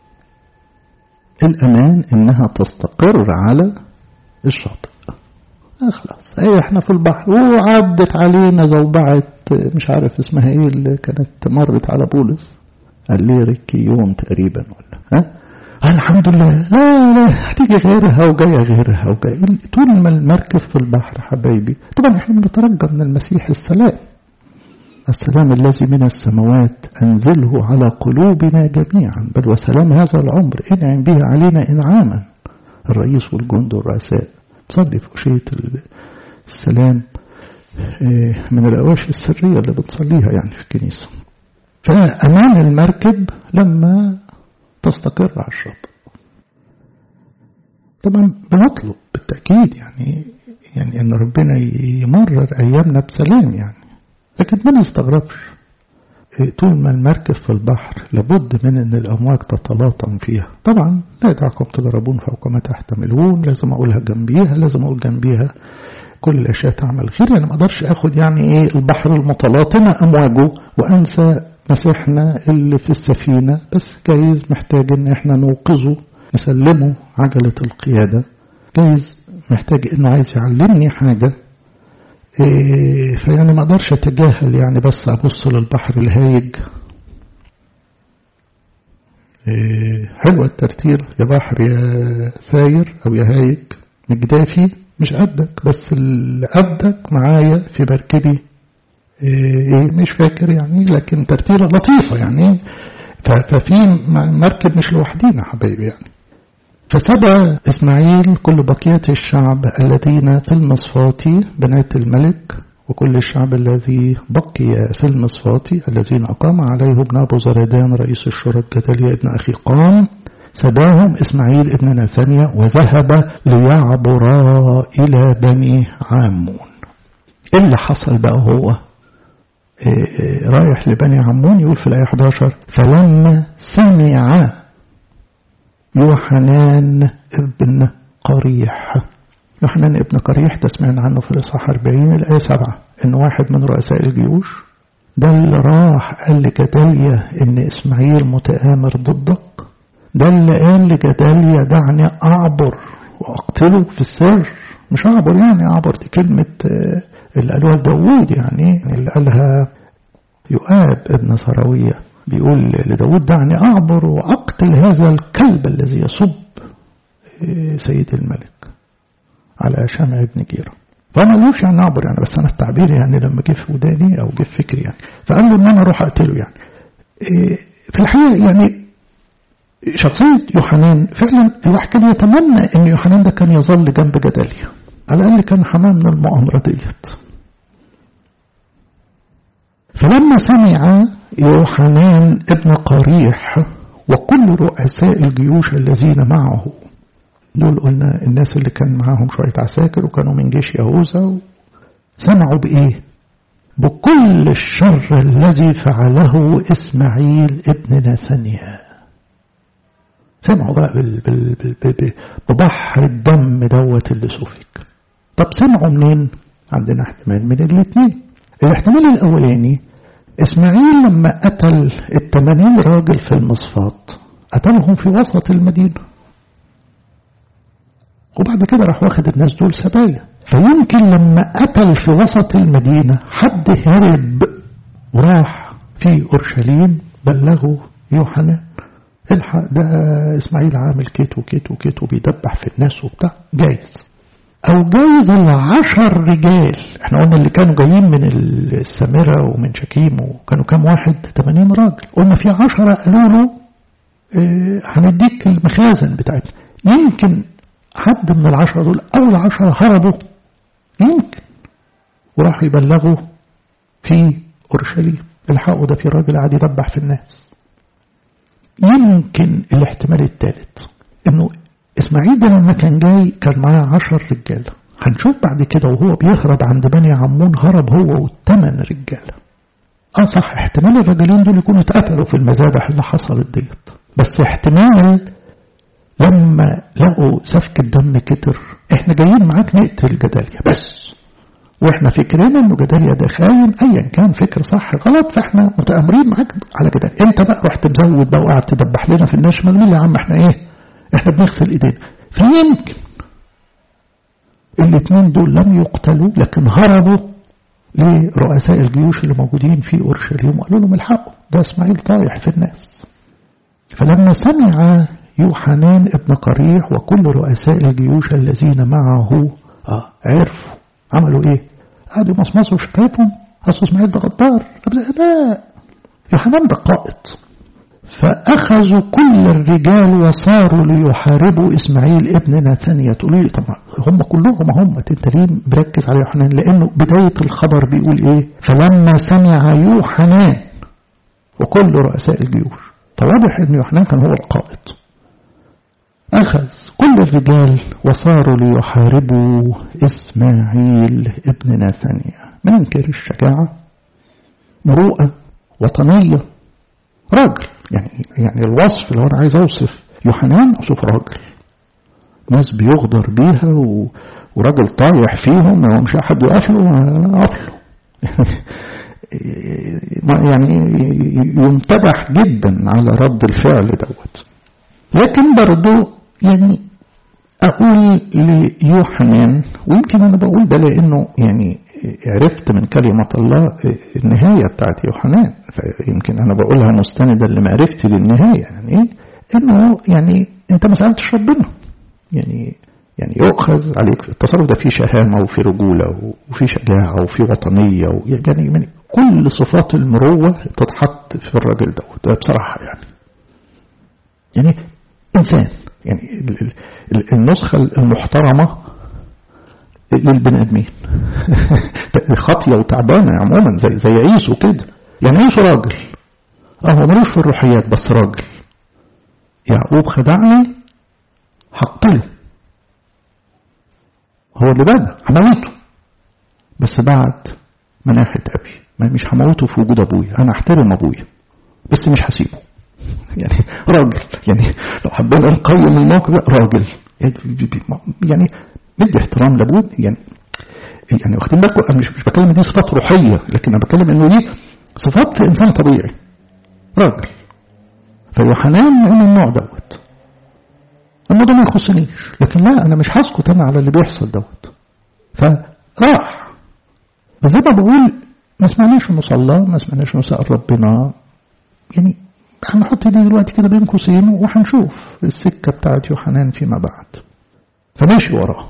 الأمان إنها تستقر على الشاطئ خلاص ايه احنا في البحر وعدت علينا زوبعة مش عارف اسمها ايه اللي كانت مرت على بولس الليريكيون تقريبا ولا ها الحمد لله لا لا هتيجي غيرها وجاية غيرها وجاية طول ما المركب في البحر حبايبي طبعا احنا بنترجى من المسيح السلام السلام الذي من السماوات أنزله على قلوبنا جميعا بل وسلام هذا العمر انعم به علينا إنعاما الرئيس والجند والرؤساء تصلي في أشية السلام من الأواشي السرية اللي بتصليها يعني في الكنيسة فأمان المركب لما تستقر على الشاطئ طبعا بنطلب بالتأكيد يعني يعني أن ربنا يمرر أيامنا بسلام يعني لكن ما نستغربش طول ما المركب في البحر لابد من أن الأمواج تتلاطم فيها طبعا لا يدعكم تجربون فوق ما تحتملون لازم أقولها جنبيها لازم أقول جنبيها كل الأشياء تعمل خير يعني ما أقدرش أخد يعني إيه البحر المتلاطمة أمواجه وأنسى مسيحنا اللي في السفينة بس جايز محتاج إن إحنا نوقظه نسلمه عجلة القيادة جايز محتاج إنه عايز يعلمني حاجة إيه فيعني ما اقدرش اتجاهل يعني بس ابص للبحر الهايج إيه حلوة الترتيل يا بحر يا ثاير او يا هايج مجدافي مش قدك بس اللي قدك معايا في مركبي إيه مش فاكر يعني لكن ترتيلة لطيفة يعني ففي مركب مش لوحدينا حبايبي يعني فسبى إسماعيل كل بقية الشعب الذين في المصفات بنات الملك وكل الشعب الذي بقي في المصفات الذين أقام عليهم نابو زردان رئيس الشرط جدليا ابن أخي قام سباهم إسماعيل ابن نثانيا وذهب ليعبرا إلى بني عامون إيه اللي حصل بقى هو إيه رايح لبني عمون يقول في الآية 11 فلما سمع يوحنان ابن قريح يوحنان ابن قريح ده سمعنا عنه في الإصحاح 40 الآية 7 إن واحد من رؤساء الجيوش ده اللي راح قال لجداليا إن إسماعيل متآمر ضدك ده اللي قال لجداليا دعني أعبر وأقتله في السر مش أعبر يعني أعبر دي كلمة اللي قالوها داوود يعني اللي قالها يؤاب ابن سراوية بيقول لداود دعني أعبر وأقتل هذا الكلب الذي يصب سيد الملك على شمع ابن جيرة فأنا قالوش يعني أعبر يعني بس أنا التعبير يعني لما جه في وداني أو جه في فكري يعني فقال له إن أنا أروح أقتله يعني في الحقيقة يعني شخصية يوحنان فعلا الواحد كان يتمنى إن يوحنان ده كان يظل جنب جداليا على الأقل كان حماه من المؤامرة ديت فلما سمع يوحنان ابن قريح وكل رؤساء الجيوش الذين معه دول قلنا الناس اللي كان معاهم شوية عساكر وكانوا من جيش يهوذا سمعوا بإيه بكل الشر الذي فعله إسماعيل ابن نثنيا سمعوا بقى بال بال بال ببحر الدم دوت اللي سفك طب سمعوا منين عندنا احتمال من الاثنين الاحتمال الاولاني اسماعيل لما قتل التمانين راجل في المصفات قتلهم في وسط المدينة وبعد كده راح واخد الناس دول سبايا فيمكن لما قتل في وسط المدينة حد هرب وراح في أورشليم بلغه يوحنا الحق ده إسماعيل عامل كيت وكيت وكيت وبيدبح في الناس وبتاع جايز أو جايز العشر رجال احنا قلنا اللي كانوا جايين من السامرة ومن شكيم وكانوا كام واحد 80 راجل قلنا في عشرة قالوا له اه هنديك المخازن بتاعتنا يمكن حد من العشرة دول أو العشرة هربوا يمكن وراحوا يبلغوا في أورشليم الحقوا ده في راجل قاعد يدبح في الناس يمكن الاحتمال الثالث انه اسماعيل ده لما كان جاي كان معاه عشر رجاله هنشوف بعد كده وهو بيهرب عند بني عمون هرب هو والثمان رجاله اه صح احتمال الرجلين دول يكونوا اتقتلوا في المذابح اللي حصلت ديت بس احتمال لما لقوا سفك الدم كتر احنا جايين معاك نقتل جداليا بس واحنا فكرنا انه جداليا ده خاين ايا كان فكر صح غلط فاحنا متامرين معاك على جداليا انت بقى رحت مزود بقى وقعدت تدبح لنا في الناس مين يا عم احنا ايه احنا بنغسل ايدينا فيمكن الاثنين دول لم يقتلوا لكن هربوا لرؤساء الجيوش اللي موجودين في اورشليم وقالوا لهم الحقوا ده اسماعيل طايح في الناس فلما سمع يوحنان ابن قريح وكل رؤساء الجيوش الذين معه آه عرفوا عملوا ايه قعدوا يمصمصوا شفايفهم اصل اسماعيل ده غدار لا يوحنان ده قائد فأخذوا كل الرجال وصاروا ليحاربوا إسماعيل ابن نثانية تقولوا لي طبعا هم كلهم هم انت ليه مركز على يوحنان لأنه بداية الخبر بيقول إيه فلما سمع يوحنان وكل رؤساء الجيوش فواضح أن يوحنان كان هو القائد أخذ كل الرجال وصاروا ليحاربوا إسماعيل ابن نثانية منكر الشجاعة مروءة وطنية راجل يعني يعني الوصف اللي انا عايز اوصف يوحنان اوصف راجل ناس بيغدر بيها و... وراجل طايح فيهم ما مش احد يقف له اقف له يعني يمتدح جدا على رد الفعل دوت لكن برضه يعني اقول ليوحنان ويمكن انا بقول ده لانه يعني عرفت من كلمة الله النهاية بتاعت يوحنان فيمكن أنا بقولها مستندا لمعرفتي للنهاية يعني إنه يعني أنت ما سألتش ربنا يعني يعني يؤخذ عليك التصرف ده فيه شهامة وفيه رجولة وفيه شجاعة وفيه وطنية يعني من كل صفات المروة تتحط في الراجل دوت ده بصراحة يعني يعني إنسان يعني النسخة المحترمة للبني آدمين خاطية وتعبانة عموما زي زي عيسو كده يعني عيسو راجل اه هو ملوش في الروحيات بس راجل يعقوب خدعني هقتله هو اللي بدأ هموته بس بعد مناحة أبي ما مش هموته في وجود أبويا أنا أحترم أبويا بس مش هسيبه يعني راجل يعني لو حبينا نقيم الموقف ده راجل يعني بدي احترام لابوه يعني يعني واخدين بالكم انا مش مش بتكلم دي صفات روحيه لكن انا بتكلم انه دي صفات في انسان طبيعي راجل فيوحنان من النوع دوت الموضوع ما يخصنيش لكن لا انا مش هسكت انا على اللي بيحصل دوت فراح بس زي ما بقول ما سمعناش انه صلى ما سمعناش انه سأل ربنا يعني هنحط دي دلوقتي كده بين قوسين وهنشوف السكه بتاعت يوحنان فيما بعد فماشي وراه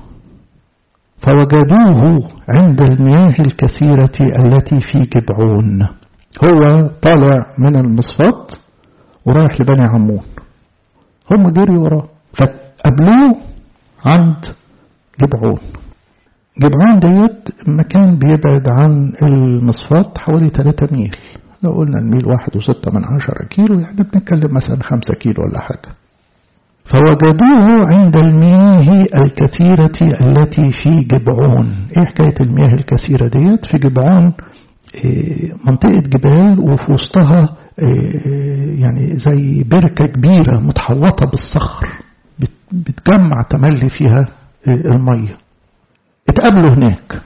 فوجدوه عند المياه الكثيرة التي في جبعون هو طالع من المصفات ورايح لبني عمون هم جري وراه فقابلوه عند جبعون جبعون ديت مكان بيبعد عن المصفات حوالي 3 ميل لو قلنا الميل واحد وستة من عشرة كيلو يعني بنتكلم مثلا خمسة كيلو ولا حاجة فوجدوه عند المياه الكثيرة التي في جبعون ايه حكاية المياه الكثيرة ديت في جبعون منطقة جبال وفي وسطها يعني زي بركة كبيرة متحوطة بالصخر بتجمع تملي فيها المية اتقابلوا هناك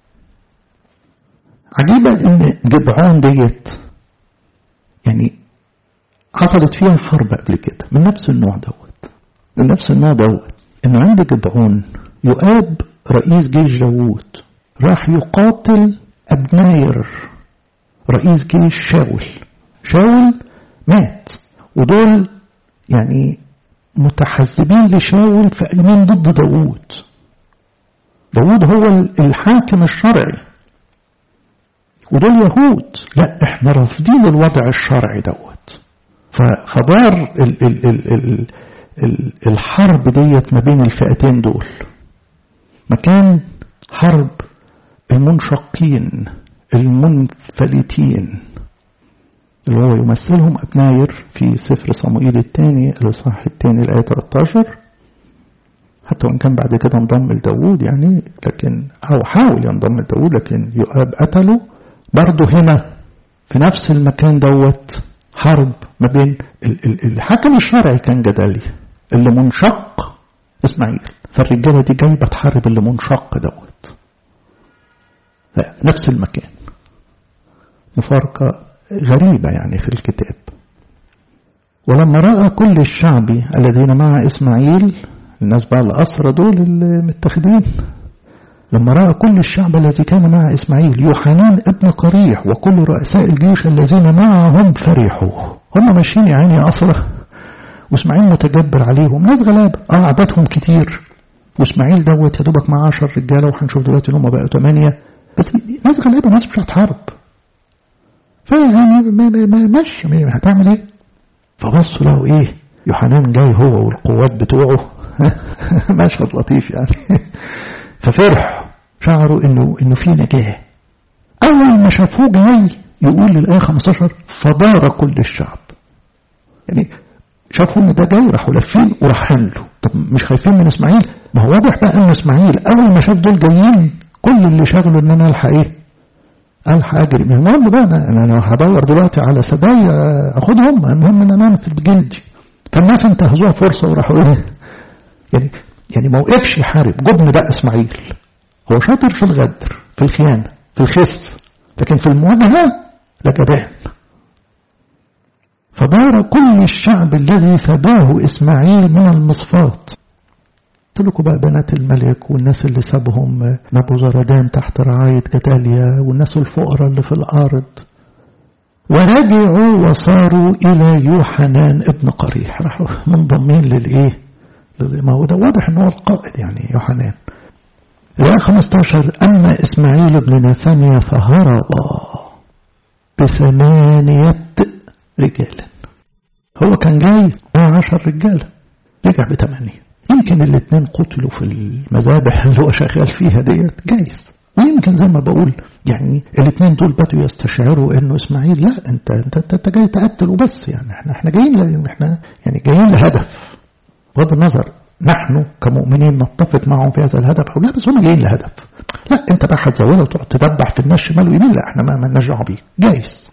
عجيبة ان جبعون ديت يعني حصلت فيها حرب قبل كده من نفس النوع دوت من نفس النوع دوت انه عند جبعون يؤاب رئيس جيش داوود راح يقاتل ابناير رئيس جيش شاول شاول مات ودول يعني متحزبين لشاول فقايمين ضد داوود داوود هو الحاكم الشرعي ودول يهود لا احنا رافضين الوضع الشرعي دوت فدار ال ال ال ال ال الحرب ديت ما بين الفئتين دول مكان حرب المنشقين المنفلتين اللي هو يمثلهم أبناير في سفر صموئيل الثاني الإصحاح الثاني الآية 13 حتى وإن كان بعد كده انضم لداوود يعني لكن أو حاول ينضم لداوود لكن يؤاب قتله برضه هنا في نفس المكان دوت حرب ما بين الحاكم الشرعي كان جدالي اللي منشق اسماعيل فالرجاله دي جايبه تحارب اللي منشق دوت نفس المكان مفارقة غريبة يعني في الكتاب ولما رأى كل الشعب الذين مع إسماعيل الناس بقى الأسرى دول المتخذين لما رأى كل الشعب الذي كان مع إسماعيل يوحنان ابن قريح وكل رؤساء الجيوش الذين معهم فرحوا هم ماشيين يا عيني أسرى وإسماعيل متجبر عليهم ناس غلابة اه عددهم كتير وإسماعيل دوت يا دوبك مع 10 رجالة وهنشوف دلوقتي إن هم بقوا 8 بس ناس غلابة ناس مش هتحارب فيعني ماشي هتعمل ايه فبصوا لقوا ايه يوحنان جاي هو والقوات بتوعه مشهد لطيف يعني ففرحوا شعروا انه انه في نجاه اول ما شافوه جاي يقول للايه 15 فدار كل الشعب يعني شافوا ان ده جاي راحوا لافين وراحين له طب مش خايفين من اسماعيل ما هو واضح بقى ان اسماعيل اول ما شاف دول جايين كل اللي شغله ان انا الحق ايه الحق اجري من المهم بقى انا انا هدور دلوقتي على سبايا اخدهم المهم ان انا انفذ بجلدي فالناس انتهزوها فرصه وراحوا ايه يعني يعني ما وقفش يحارب جبن بقى اسماعيل هو شاطر في الغدر في الخيانه في الخس لكن في المواجهه لا جبان فدار كل الشعب الذي سباه اسماعيل من المصفات قلت لكم بقى بنات الملك والناس اللي سابهم نبو زردان تحت رعاية جداليا والناس الفقراء اللي في الأرض ورجعوا وصاروا إلى يوحنان ابن قريح راحوا منضمين للإيه ما هو ده واضح ان هو القائد يعني يوحنان الآية 15 أما إسماعيل بن نثانيا فهرب بثمانية رجال هو كان جاي مع معاه عشر رجالة رجع بثمانية يمكن الاثنين قتلوا في المذابح اللي هو شغال فيها ديت جايز ويمكن زي ما بقول يعني الاثنين دول بدوا يستشعروا انه اسماعيل لا انت انت انت, انت جاي تقتل وبس يعني احنا احنا جايين احنا يعني جايين لهدف بغض النظر نحن كمؤمنين نتفق معهم في هذا الهدف او لا بس هم جايين لهدف لا انت بقى هتزودها وتقعد تدبح في الناس شمال ويمين لا احنا ما لناش دعوه بيه جايز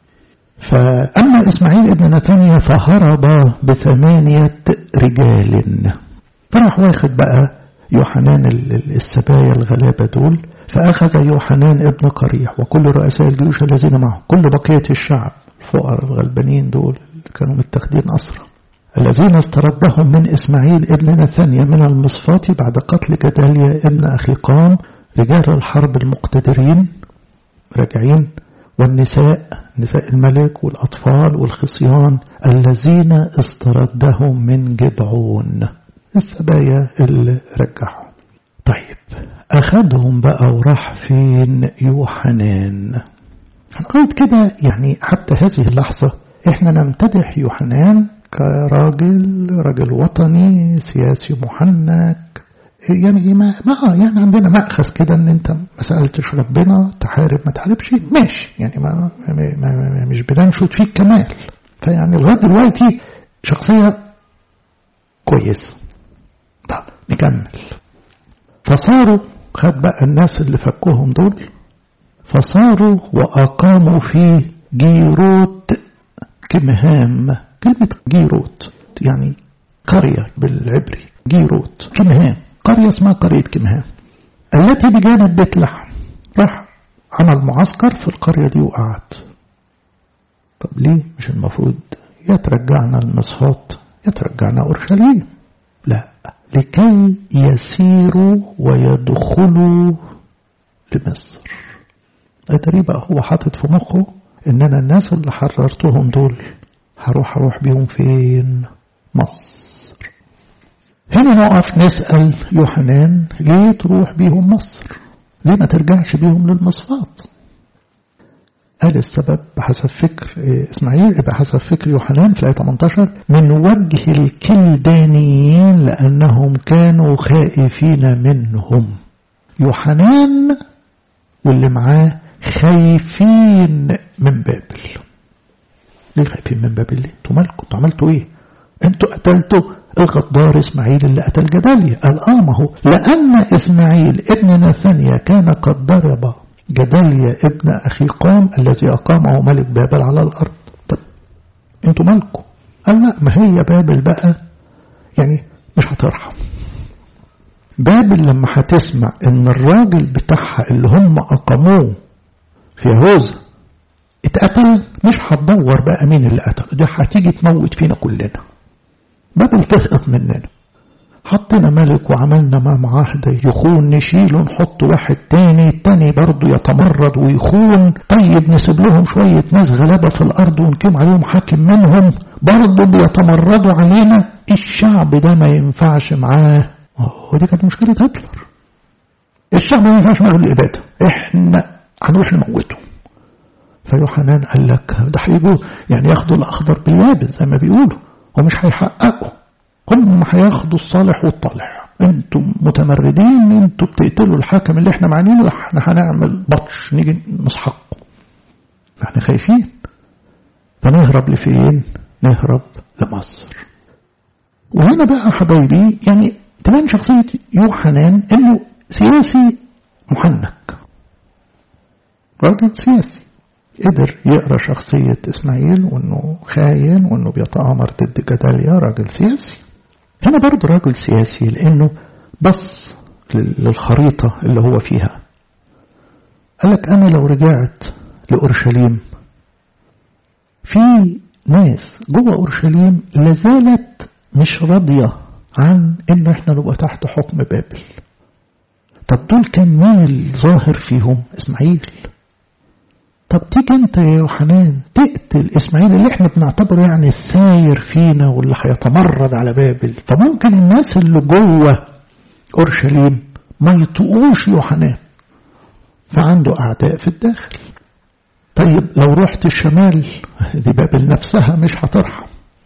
فأما إسماعيل ابن نتانيا فهرب بثمانية رجال فراح واخد بقى يوحنان السبايا الغلابة دول فأخذ يوحنان ابن قريح وكل رؤساء الجيوش الذين معه كل بقية الشعب الفقراء الغلبانين دول اللي كانوا متاخدين أسرى الذين استردهم من إسماعيل ابن نثانيا من المصفات بعد قتل جداليا ابن أخيقام رجال الحرب المقتدرين راجعين والنساء نساء الملك والأطفال والخصيان الذين استردهم من جبعون السبايا اللي رجعهم طيب أخذهم بقى وراح فين يوحنان لغاية كده يعني حتى هذه اللحظة احنا نمتدح يوحنان كراجل راجل وطني سياسي محنك يعني ما ما يعني عندنا مأخذ كده ان انت ما سألتش ربنا تحارب ما تحاربش ماشي يعني ما, ما, ما مش بننشد فيك كمال فيعني لغايه دلوقتي شخصيه كويسه طب نكمل فصاروا خد بقى الناس اللي فكوهم دول فصاروا وأقاموا في جيروت كمهام كلمة جيروت يعني قرية بالعبري جيروت كمهام قرية اسمها قرية كمهام التي بجانب بيت لحم راح عمل معسكر في القرية دي وقعد طب ليه مش المفروض يا ترجعنا المصفات يا ترجعنا أورشليم لا لكي يسيروا ويدخلوا لمصر أدري بقى هو حاطط في مخه إن أنا الناس اللي حررتهم دول هروح أروح بيهم فين مصر هنا نقف نسأل يوحنان ليه تروح بيهم مصر ليه ما ترجعش بيهم للمصفات قال السبب بحسب فكر إسماعيل بحسب فكر يوحنان في الآية 18 من وجه الكلدانيين لأنهم كانوا خائفين منهم يوحنان واللي معاه خايفين من بابل ليه خايفين من بابل ليه؟ انتوا مالكم انتوا عملتوا ايه؟ انتوا قتلتوا الغدار اسماعيل اللي قتل جداليا قال اه ما هو لأن إسماعيل ابن نثانيا كان قد ضرب جداليا ابن أخيقام الذي أقامه ملك بابل على الأرض طب انتوا مالكم قال لا ما هي بابل بقى يعني مش هترحم بابل لما هتسمع ان الراجل بتاعها اللي هم أقاموه في يهوذا اتقتل مش هتدور بقى مين اللي قتل دي هتيجي تموت فينا كلنا بابل تسقط مننا حطينا ملك وعملنا مع معاهدة يخون نشيله نحط واحد تاني التاني برضه يتمرد ويخون طيب نسيب لهم شوية ناس غلابة في الأرض ونقيم عليهم حاكم منهم برضه بيتمردوا علينا الشعب ده ما ينفعش معاه ودي كانت مشكلة هتلر الشعب ما ينفعش معاه الإبادة احنا هنروح نموته فيوحنان قال لك ده هيجوا يعني ياخدوا الأخضر باليابس زي ما بيقولوا ومش هيحققوا هم هياخدوا الصالح والطالح انتم متمردين انتم بتقتلوا الحاكم اللي احنا معنينه احنا هنعمل بطش نيجي نسحقه فاحنا خايفين فنهرب لفين نهرب لمصر وهنا بقى حبايبي يعني تبان شخصية يوحنان انه سياسي محنك راجل سياسي قدر يقرا شخصية إسماعيل وإنه خاين وإنه بيتآمر ضد جداليا راجل سياسي هنا برضه راجل سياسي لأنه بص للخريطة اللي هو فيها قال لك أنا لو رجعت لأورشليم في ناس جوه أورشليم لازالت مش راضية عن إن إحنا نبقى تحت حكم بابل طب دول كان مين الظاهر فيهم إسماعيل طب تيجي انت يا يوحنان تقتل اسماعيل اللي احنا بنعتبره يعني الثاير فينا واللي هيتمرد على بابل فممكن الناس اللي جوه اورشليم ما يطقوش يوحنان فعنده اعداء في الداخل طيب لو رحت الشمال دي بابل نفسها مش هترحم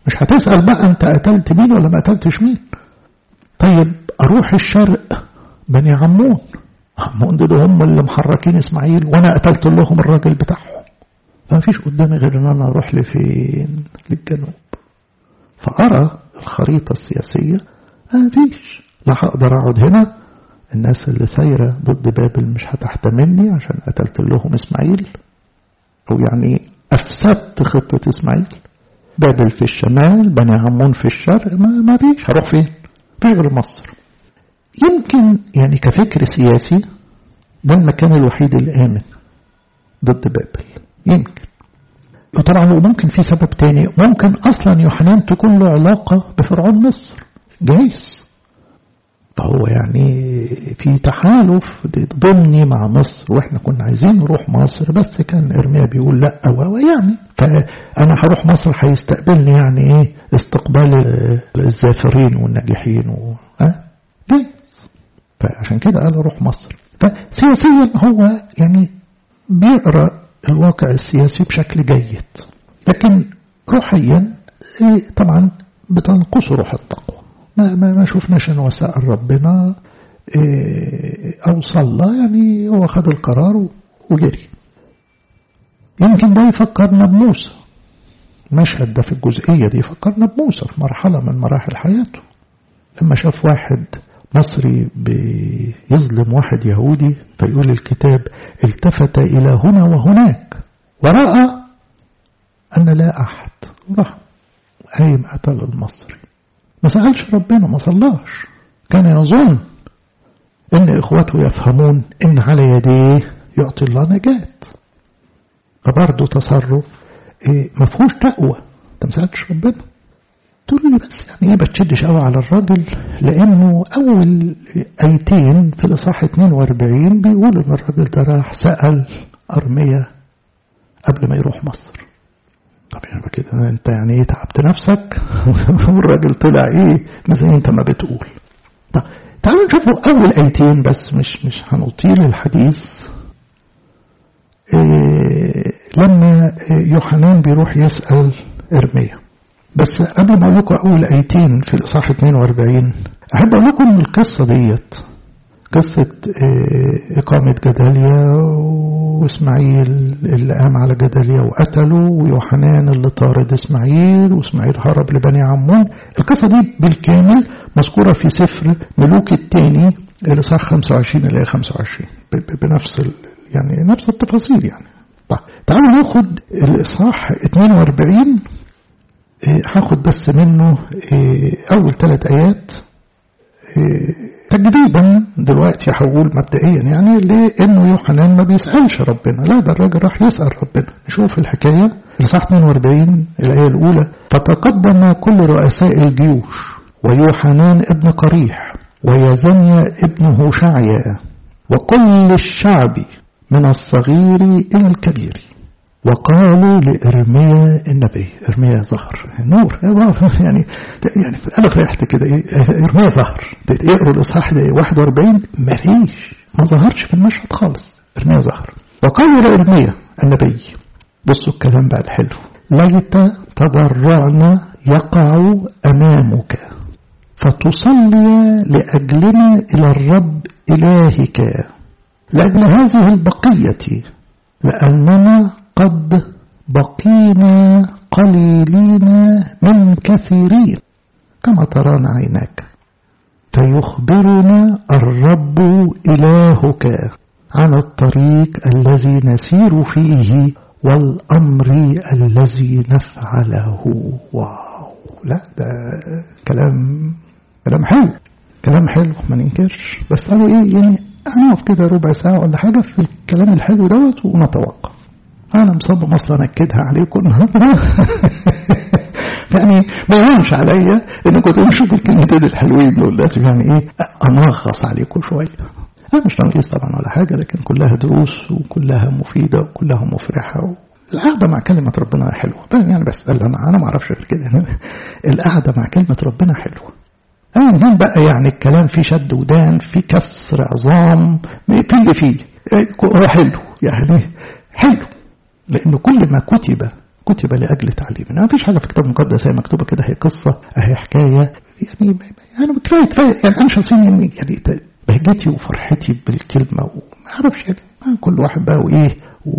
مش هتسأل بقى أنت قتلت مين ولا ما قتلتش مين طيب أروح الشرق بني عمون عمون دول هم اللي محركين إسماعيل وأنا قتلت لهم الراجل بتاعهم فما فيش قدامي غير أن أنا أروح لفين للجنوب فأرى الخريطة السياسية ما فيش لا هقدر أقعد هنا الناس اللي ثايرة ضد بابل مش هتحتملني عشان قتلت لهم إسماعيل أو يعني أفسدت خطة إسماعيل بابل في الشمال بني عمون في الشرق ما, ما فيش هروح فين في غير مصر يمكن يعني كفكر سياسي ده المكان الوحيد الآمن ضد بابل يمكن وطبعا وممكن في سبب تاني ممكن أصلا يوحنان تكون له علاقة بفرعون مصر جايز فهو يعني في تحالف ضمني مع مصر واحنا كنا عايزين نروح مصر بس كان ارميا بيقول لا و يعني فانا هروح مصر هيستقبلني يعني ايه استقبال الزافرين والناجحين و ها جايز فعشان كده قال اروح مصر فسياسيا هو يعني بيقرا الواقع السياسي بشكل جيد لكن روحيا طبعا بتنقصه روح التقوى ما ما ما شفناش ان هو سأل ربنا او صلى يعني هو خد القرار وجري يمكن ده يفكرنا بموسى المشهد ده في الجزئية دي يفكرنا بموسى في مرحلة من مراحل حياته لما شاف واحد مصري بيظلم واحد يهودي فيقول الكتاب التفت إلى هنا وهناك ورأى أن لا أحد راح قايم قتل المصري ما سألش ربنا ما صلاش كان يظن ان اخوته يفهمون ان على يديه يعطي الله نجاة فبرضه تصرف إيه مفهوش تقوى انت ما سألتش ربنا تقول لي بس يعني ايه بتشدش قوي على الراجل لانه اول ايتين في الاصحاح 42 بيقول ان الراجل ده راح سأل ارمية قبل ما يروح مصر طب يعني كده انت يعني ايه تعبت نفسك والراجل طلع ايه زي انت ما بتقول طب تعالوا نشوفوا اول ايتين بس مش مش هنطيل الحديث إيه لما يوحنان بيروح يسأل ارميا بس قبل ما اقول لكم اول ايتين في الاصحاح 42 احب اقول لكم ان القصه ديت قصة إقامة جداليا وإسماعيل اللي قام على جداليا وقتله ويوحنان اللي طارد إسماعيل وإسماعيل هرب لبني عمون القصة دي بالكامل مذكورة في سفر ملوك الثاني الإصحاح 25 إلى 25 بنفس يعني نفس التفاصيل يعني طيب تعالوا ناخد الإصحاح 42 هاخد بس منه أول ثلاث آيات تجريبا دلوقتي هقول مبدئيا يعني لانه يوحنان ما بيسالش ربنا لا ده الراجل راح يسال ربنا نشوف الحكايه الاصحاح 42 الايه الاولى فتقدم كل رؤساء الجيوش ويوحنان ابن قريح ويزنيا ابن هوشعيا وكل الشعب من الصغير الى الكبير وقالوا لإرميا النبي إرميا ظهر نور يعني يعني أنا فرحت كده إرميا ظهر اقروا الإصحاح ده 41 ما فيش ما ظهرش في المشهد خالص إرميا ظهر وقالوا لإرميا النبي بصوا الكلام بقى الحلو ليت تضرعنا يقع أمامك فتصلي لأجلنا إلى الرب إلهك لأجل هذه البقية لأننا قد بقينا قليلين من كثيرين كما ترانا عيناك فيخبرنا الرب إلهك عن الطريق الذي نسير فيه والأمر الذي نفعله واو لا ده كلام كلام حلو كلام حلو ما ننكرش بس قالوا ايه يعني هنقف كده ربع ساعة ولا حاجة في الكلام الحلو دوت ونتوقف أنا مصمم أصلا أكدها عليكم يعني ما يهونش عليا إنكم تمشوا بالكلمتين الحلوين دول لازم يعني إيه أنغص عليكم شوية أنا مش تنغيص طبعا ولا حاجة لكن كلها دروس وكلها مفيدة وكلها مفرحة القعدة مع كلمة ربنا حلوة يعني بس أنا أنا ما أعرفش غير كده القعدة مع كلمة ربنا حلوة أيا بقى يعني الكلام فيه شد ودان فيه كسر عظام في اللي فيه هو حلو يعني حلو لأن كل ما كتب كتب لأجل تعليمنا ما فيش حاجة في الكتاب المقدس هي مكتوبة كده هي قصة أهي حكاية يعني يعني كفاية كفاية يعني أنا شخصيا يعني, يعني بهجتي وفرحتي بالكلمة وما أعرفش يعني كل واحد بقى وإيه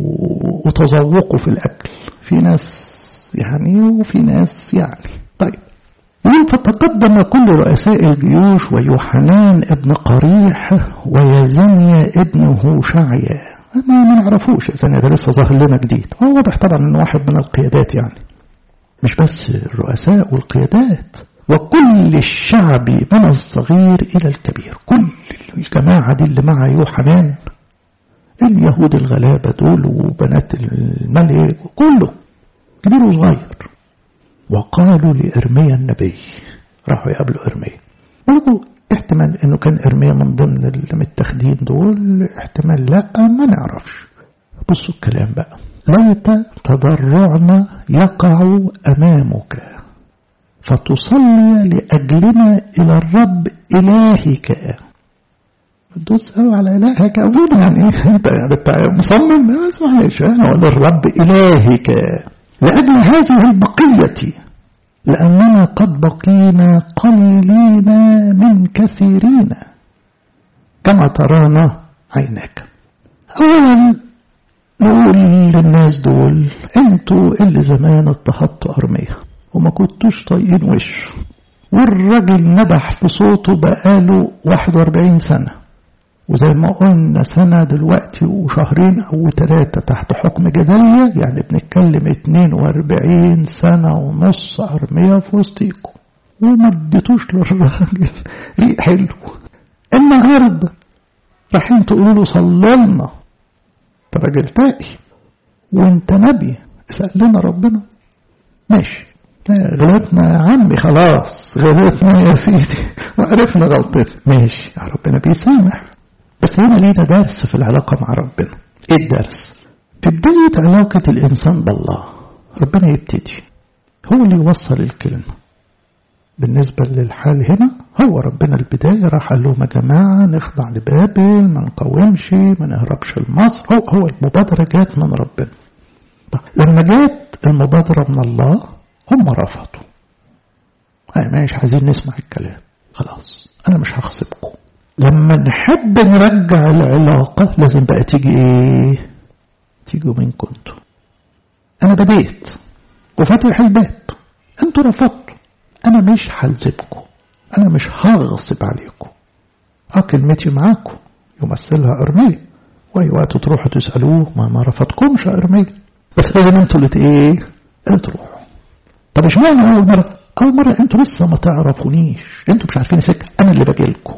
وتذوقه في الأكل في ناس يعني وفي ناس يعني طيب فتقدم كل رؤساء الجيوش ويوحنان ابن قريح ويزنيا ابن هوشعيا ما ما نعرفوش يزنيا ده لسه ظاهر لنا جديد هو واضح طبعا انه واحد من القيادات يعني مش بس الرؤساء والقيادات وكل الشعب من الصغير إلى الكبير كل الجماعة دي اللي مع يوحنان اليهود الغلابة دول وبنات الملك كله كبير وصغير وقالوا لإرميا النبي راحوا يقابلوا إرميا ولقوا احتمال انه كان إرميا من ضمن المتخذين دول احتمال لا ما نعرفش بصوا الكلام بقى ليت تضرعنا يقع أمامك فتصلي لأجلنا إلى الرب إلهك تدوس قوي على إلهك أبونا يعني إيه أنت مصمم ما اسمعش أنا ولا الرب إلهك لأجل هذه البقية لأننا قد بقينا قليلين من كثيرين كما ترانا عيناك أولا نقول للناس دول انتوا اللي زمان اضطهدتوا أرمية وما كنتوش طايقين وش والراجل نبح في صوته بقاله 41 سنة وزي ما قلنا سنة دلوقتي وشهرين أو ثلاثة تحت حكم جدلية يعني بنتكلم 42 سنة ونص أرمية في وسطيكم وما اديتوش للراجل ريق حلو النهارده رايحين تقولوا له صللنا انت راجل تاقي وانت نبي اسأل لنا ربنا ماشي غلطنا يا عمي خلاص غلطنا يا سيدي وعرفنا غلطتنا ماشي يا ربنا بيسامح بس هنا لينا درس في العلاقة مع ربنا ايه الدرس في بداية علاقة الإنسان بالله ربنا يبتدي هو اللي يوصل الكلمة بالنسبة للحال هنا هو ربنا البداية راح قال لهم يا جماعة نخضع لبابل ما نقاومش ما نهربش لمصر هو هو المبادرة جات من ربنا طيب لما جات المبادرة من الله هم رفضوا أي ماشي عايزين نسمع الكلام خلاص أنا مش هخصبكم لما نحب نرجع العلاقة لازم بقى تيجي إيه تيجوا من كنتوا أنا بديت وفتح الباب أنتوا رفضتوا أنا مش هلزمكم أنا مش هغصب عليكم أه كلمتي معاكم يمثلها أرمية وأي وقت تروحوا تسألوه ما ما رفضكمش أرمية بس لازم أنتوا اللي إيه اللي تروحوا طب اشمعنى أول مرة أول مرة أنتوا لسه ما تعرفونيش أنتوا مش عارفين سكة أنا اللي باجي لكم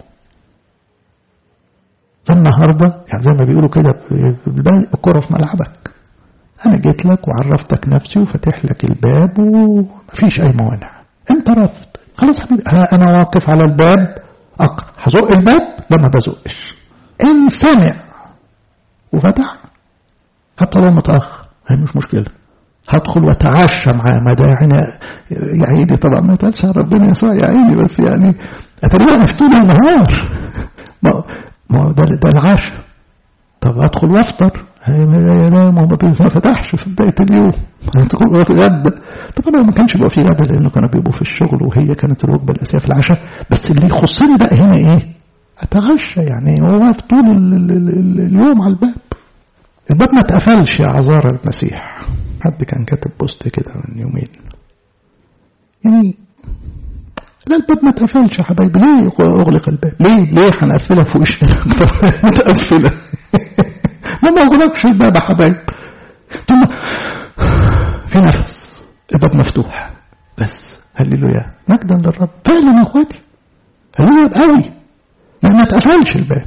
النهاردة يعني زي ما بيقولوا كده الكرة في ملعبك أنا جيت لك وعرفتك نفسي وفتح لك الباب ومفيش أي موانع أنت رفض خلاص حبيبي ها أنا واقف على الباب أقرأ هزق الباب لا ما بزقش إن سمع وفتح حتى لو متأخر هي مش مشكلة هدخل واتعشى معاه مداعنا يا عيني طبعا ما يتقالش على ربنا يسوع يا عيني بس يعني اتريها مفتونة النهار ما ما ده ده العشاء طب ادخل وافطر لا ما ما فتحش في بداية اليوم هتدخل واتغدى طبعا ما كانش بيبقى في غدا لانه كانوا بيبقوا في الشغل وهي كانت الوجبه الاساسيه في العشاء بس اللي يخصني بقى هنا ايه؟ اتغشى يعني هو واقف طول ال ال ال اليوم على الباب الباب ما اتقفلش يا عذار المسيح حد كان كاتب بوست كده من يومين يعني لا الباب ما اتقفلش يا حبايبي ليه اغلق الباب ليه ليه هنقفلها في وشنا متقفله ما ما اغلقش الباب يا حبايب ثم في نفس الباب مفتوح بس هللويا مجدا للرب فعلا يا اخواتي هللويا قوي يعني ما اتقفلش الباب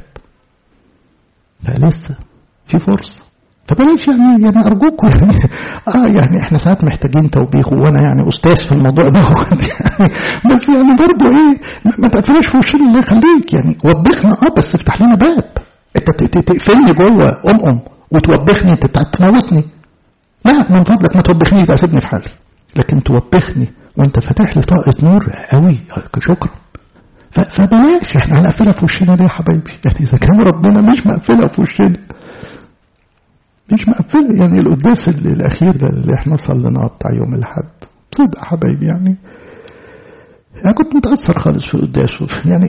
فلسه في فرصه فبلاش يعني يعني ارجوكم يعني اه يعني احنا ساعات محتاجين توبيخ وانا يعني استاذ في الموضوع ده يعني بس يعني برضه ايه ما تقفلش في وشنا الله يخليك يعني وبخنا اه بس افتح لنا باب انت تقفلني جوه ام ام وتوبخني انت تموتني لا من فضلك ما توبخنيش بقى سيبني في حالي لكن توبخني وانت فاتح لي طاقه نور قوي شكرا فبلاش احنا هنقفلها في وشنا ليه يا حبايبي يعني اذا كان ربنا مش مقفلها في وشنا مش مقفل يعني القداس الأخير ده اللي احنا صليناه بتاع يوم الأحد صدق حبايبي يعني أنا كنت متأثر خالص في القداس يعني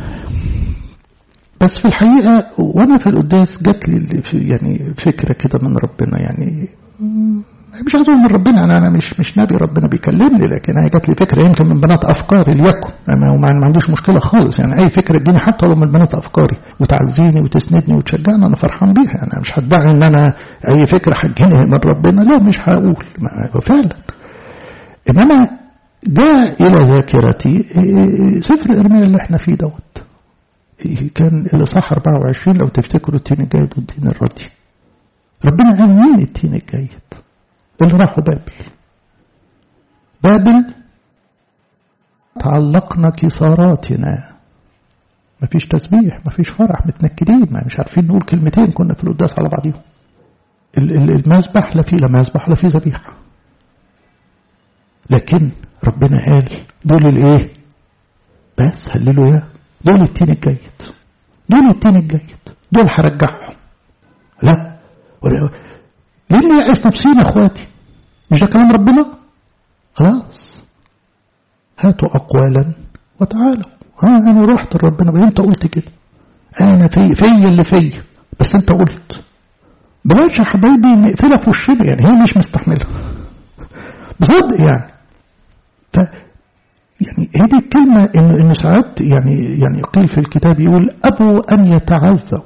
بس في الحقيقة وأنا في القداس جات لي يعني فكرة كده من ربنا يعني مش عايز من ربنا أنا أنا مش مش نبي ربنا بيكلمني لكن هي جات لي فكرة يمكن من بنات أفكاري ليكن ما, ما عنديش مشكلة خالص يعني أي فكرة تجيني حتى لو من بنات أفكاري وتعزيني وتسندني وتشجعني أنا فرحان بيها يعني أنا مش هدعي إن أنا أي فكرة هتجيني من ربنا لا مش هقول فعلا إنما جاء إلى ذاكرتي سفر إرميا اللي احنا فيه دوت كان الإصحاح 24 لو تفتكروا التين الجيد والدين الردي ربنا قال مين التين الجيد اللي راحوا بابل بابل تعلقنا كساراتنا مفيش تسبيح مفيش فرح متنكدين ما مش عارفين نقول كلمتين كنا في القداس على بعضيهم المذبح لا فيه لا مذبح لا فيه ذبيحه لكن ربنا قال دول الايه بس هللوا يا دول التين الجيد دول التين الجيد دول هرجعهم لا ليه اللي يعيش نفسينا اخواتي مش ده كلام ربنا خلاص هاتوا اقوالا وتعالوا ها انا رحت لربنا انت قلت كده انا في في اللي في بس انت قلت بلاش يا حبايبي نقفلها في وشنا يعني هي مش مستحمله بصدق يعني ف يعني هذه الكلمة إنه إنه ساعات يعني يعني قيل في الكتاب يقول أبوا أن يتعزوا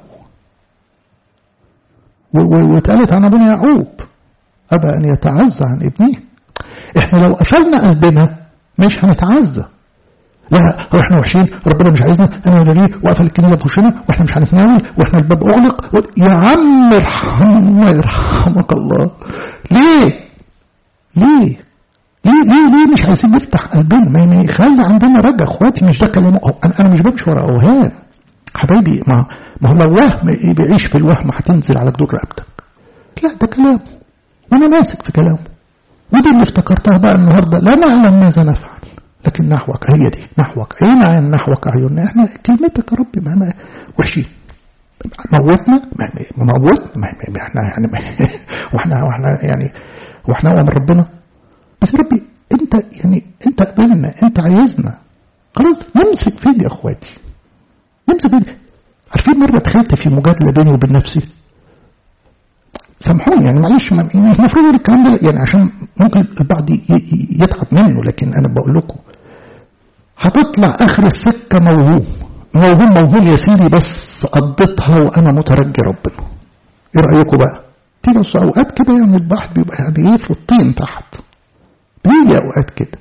واتقالت عن ابن يعقوب أبى أن يتعزى عن ابنه إحنا لو قفلنا قلبنا مش هنتعزى لا هو احنا وحشين ربنا مش عايزنا انا ولا ليه وقفل الكنيسه في وشنا واحنا مش هنتناول واحنا الباب اغلق يا عم ارحمنا يرحمك الله ليه؟ ليه؟ ليه ليه ليه مش عايزين نفتح قلبنا ما يخلي عندنا رجع اخواتي مش ده كلام انا انا مش بمشي ورا اوهام حبايبي ما ما هو لو وهم بيعيش في الوهم هتنزل على جدور رقبتك لا ده كلامه وانا ماسك في كلامه ودي اللي افتكرتها بقى النهارده لا نعلم ماذا نفعل لكن نحوك هي دي نحوك اين عين نحوك عيوننا احنا كلمتك يا ربي ما احنا وحشين موتنا موتنا ما احنا يعني واحنا واحنا يعني واحنا من ربنا بس ربي انت يعني انت قبلنا انت عايزنا خلاص نمسك فين يا اخواتي نمسك فين عارفين مرة دخلت في مجادلة بيني وبين نفسي سامحوني يعني معلش المفروض الكلام ده يعني عشان ممكن البعض يتعب منه لكن انا بقول لكم هتطلع اخر السكه موهوم موهوم موهوم يا سيدي بس قضيتها وانا مترجي ربنا ايه رايكم بقى تيجي اوقات كده يعني البحر بيبقى يعني ايه في الطين تحت بيجي اوقات كده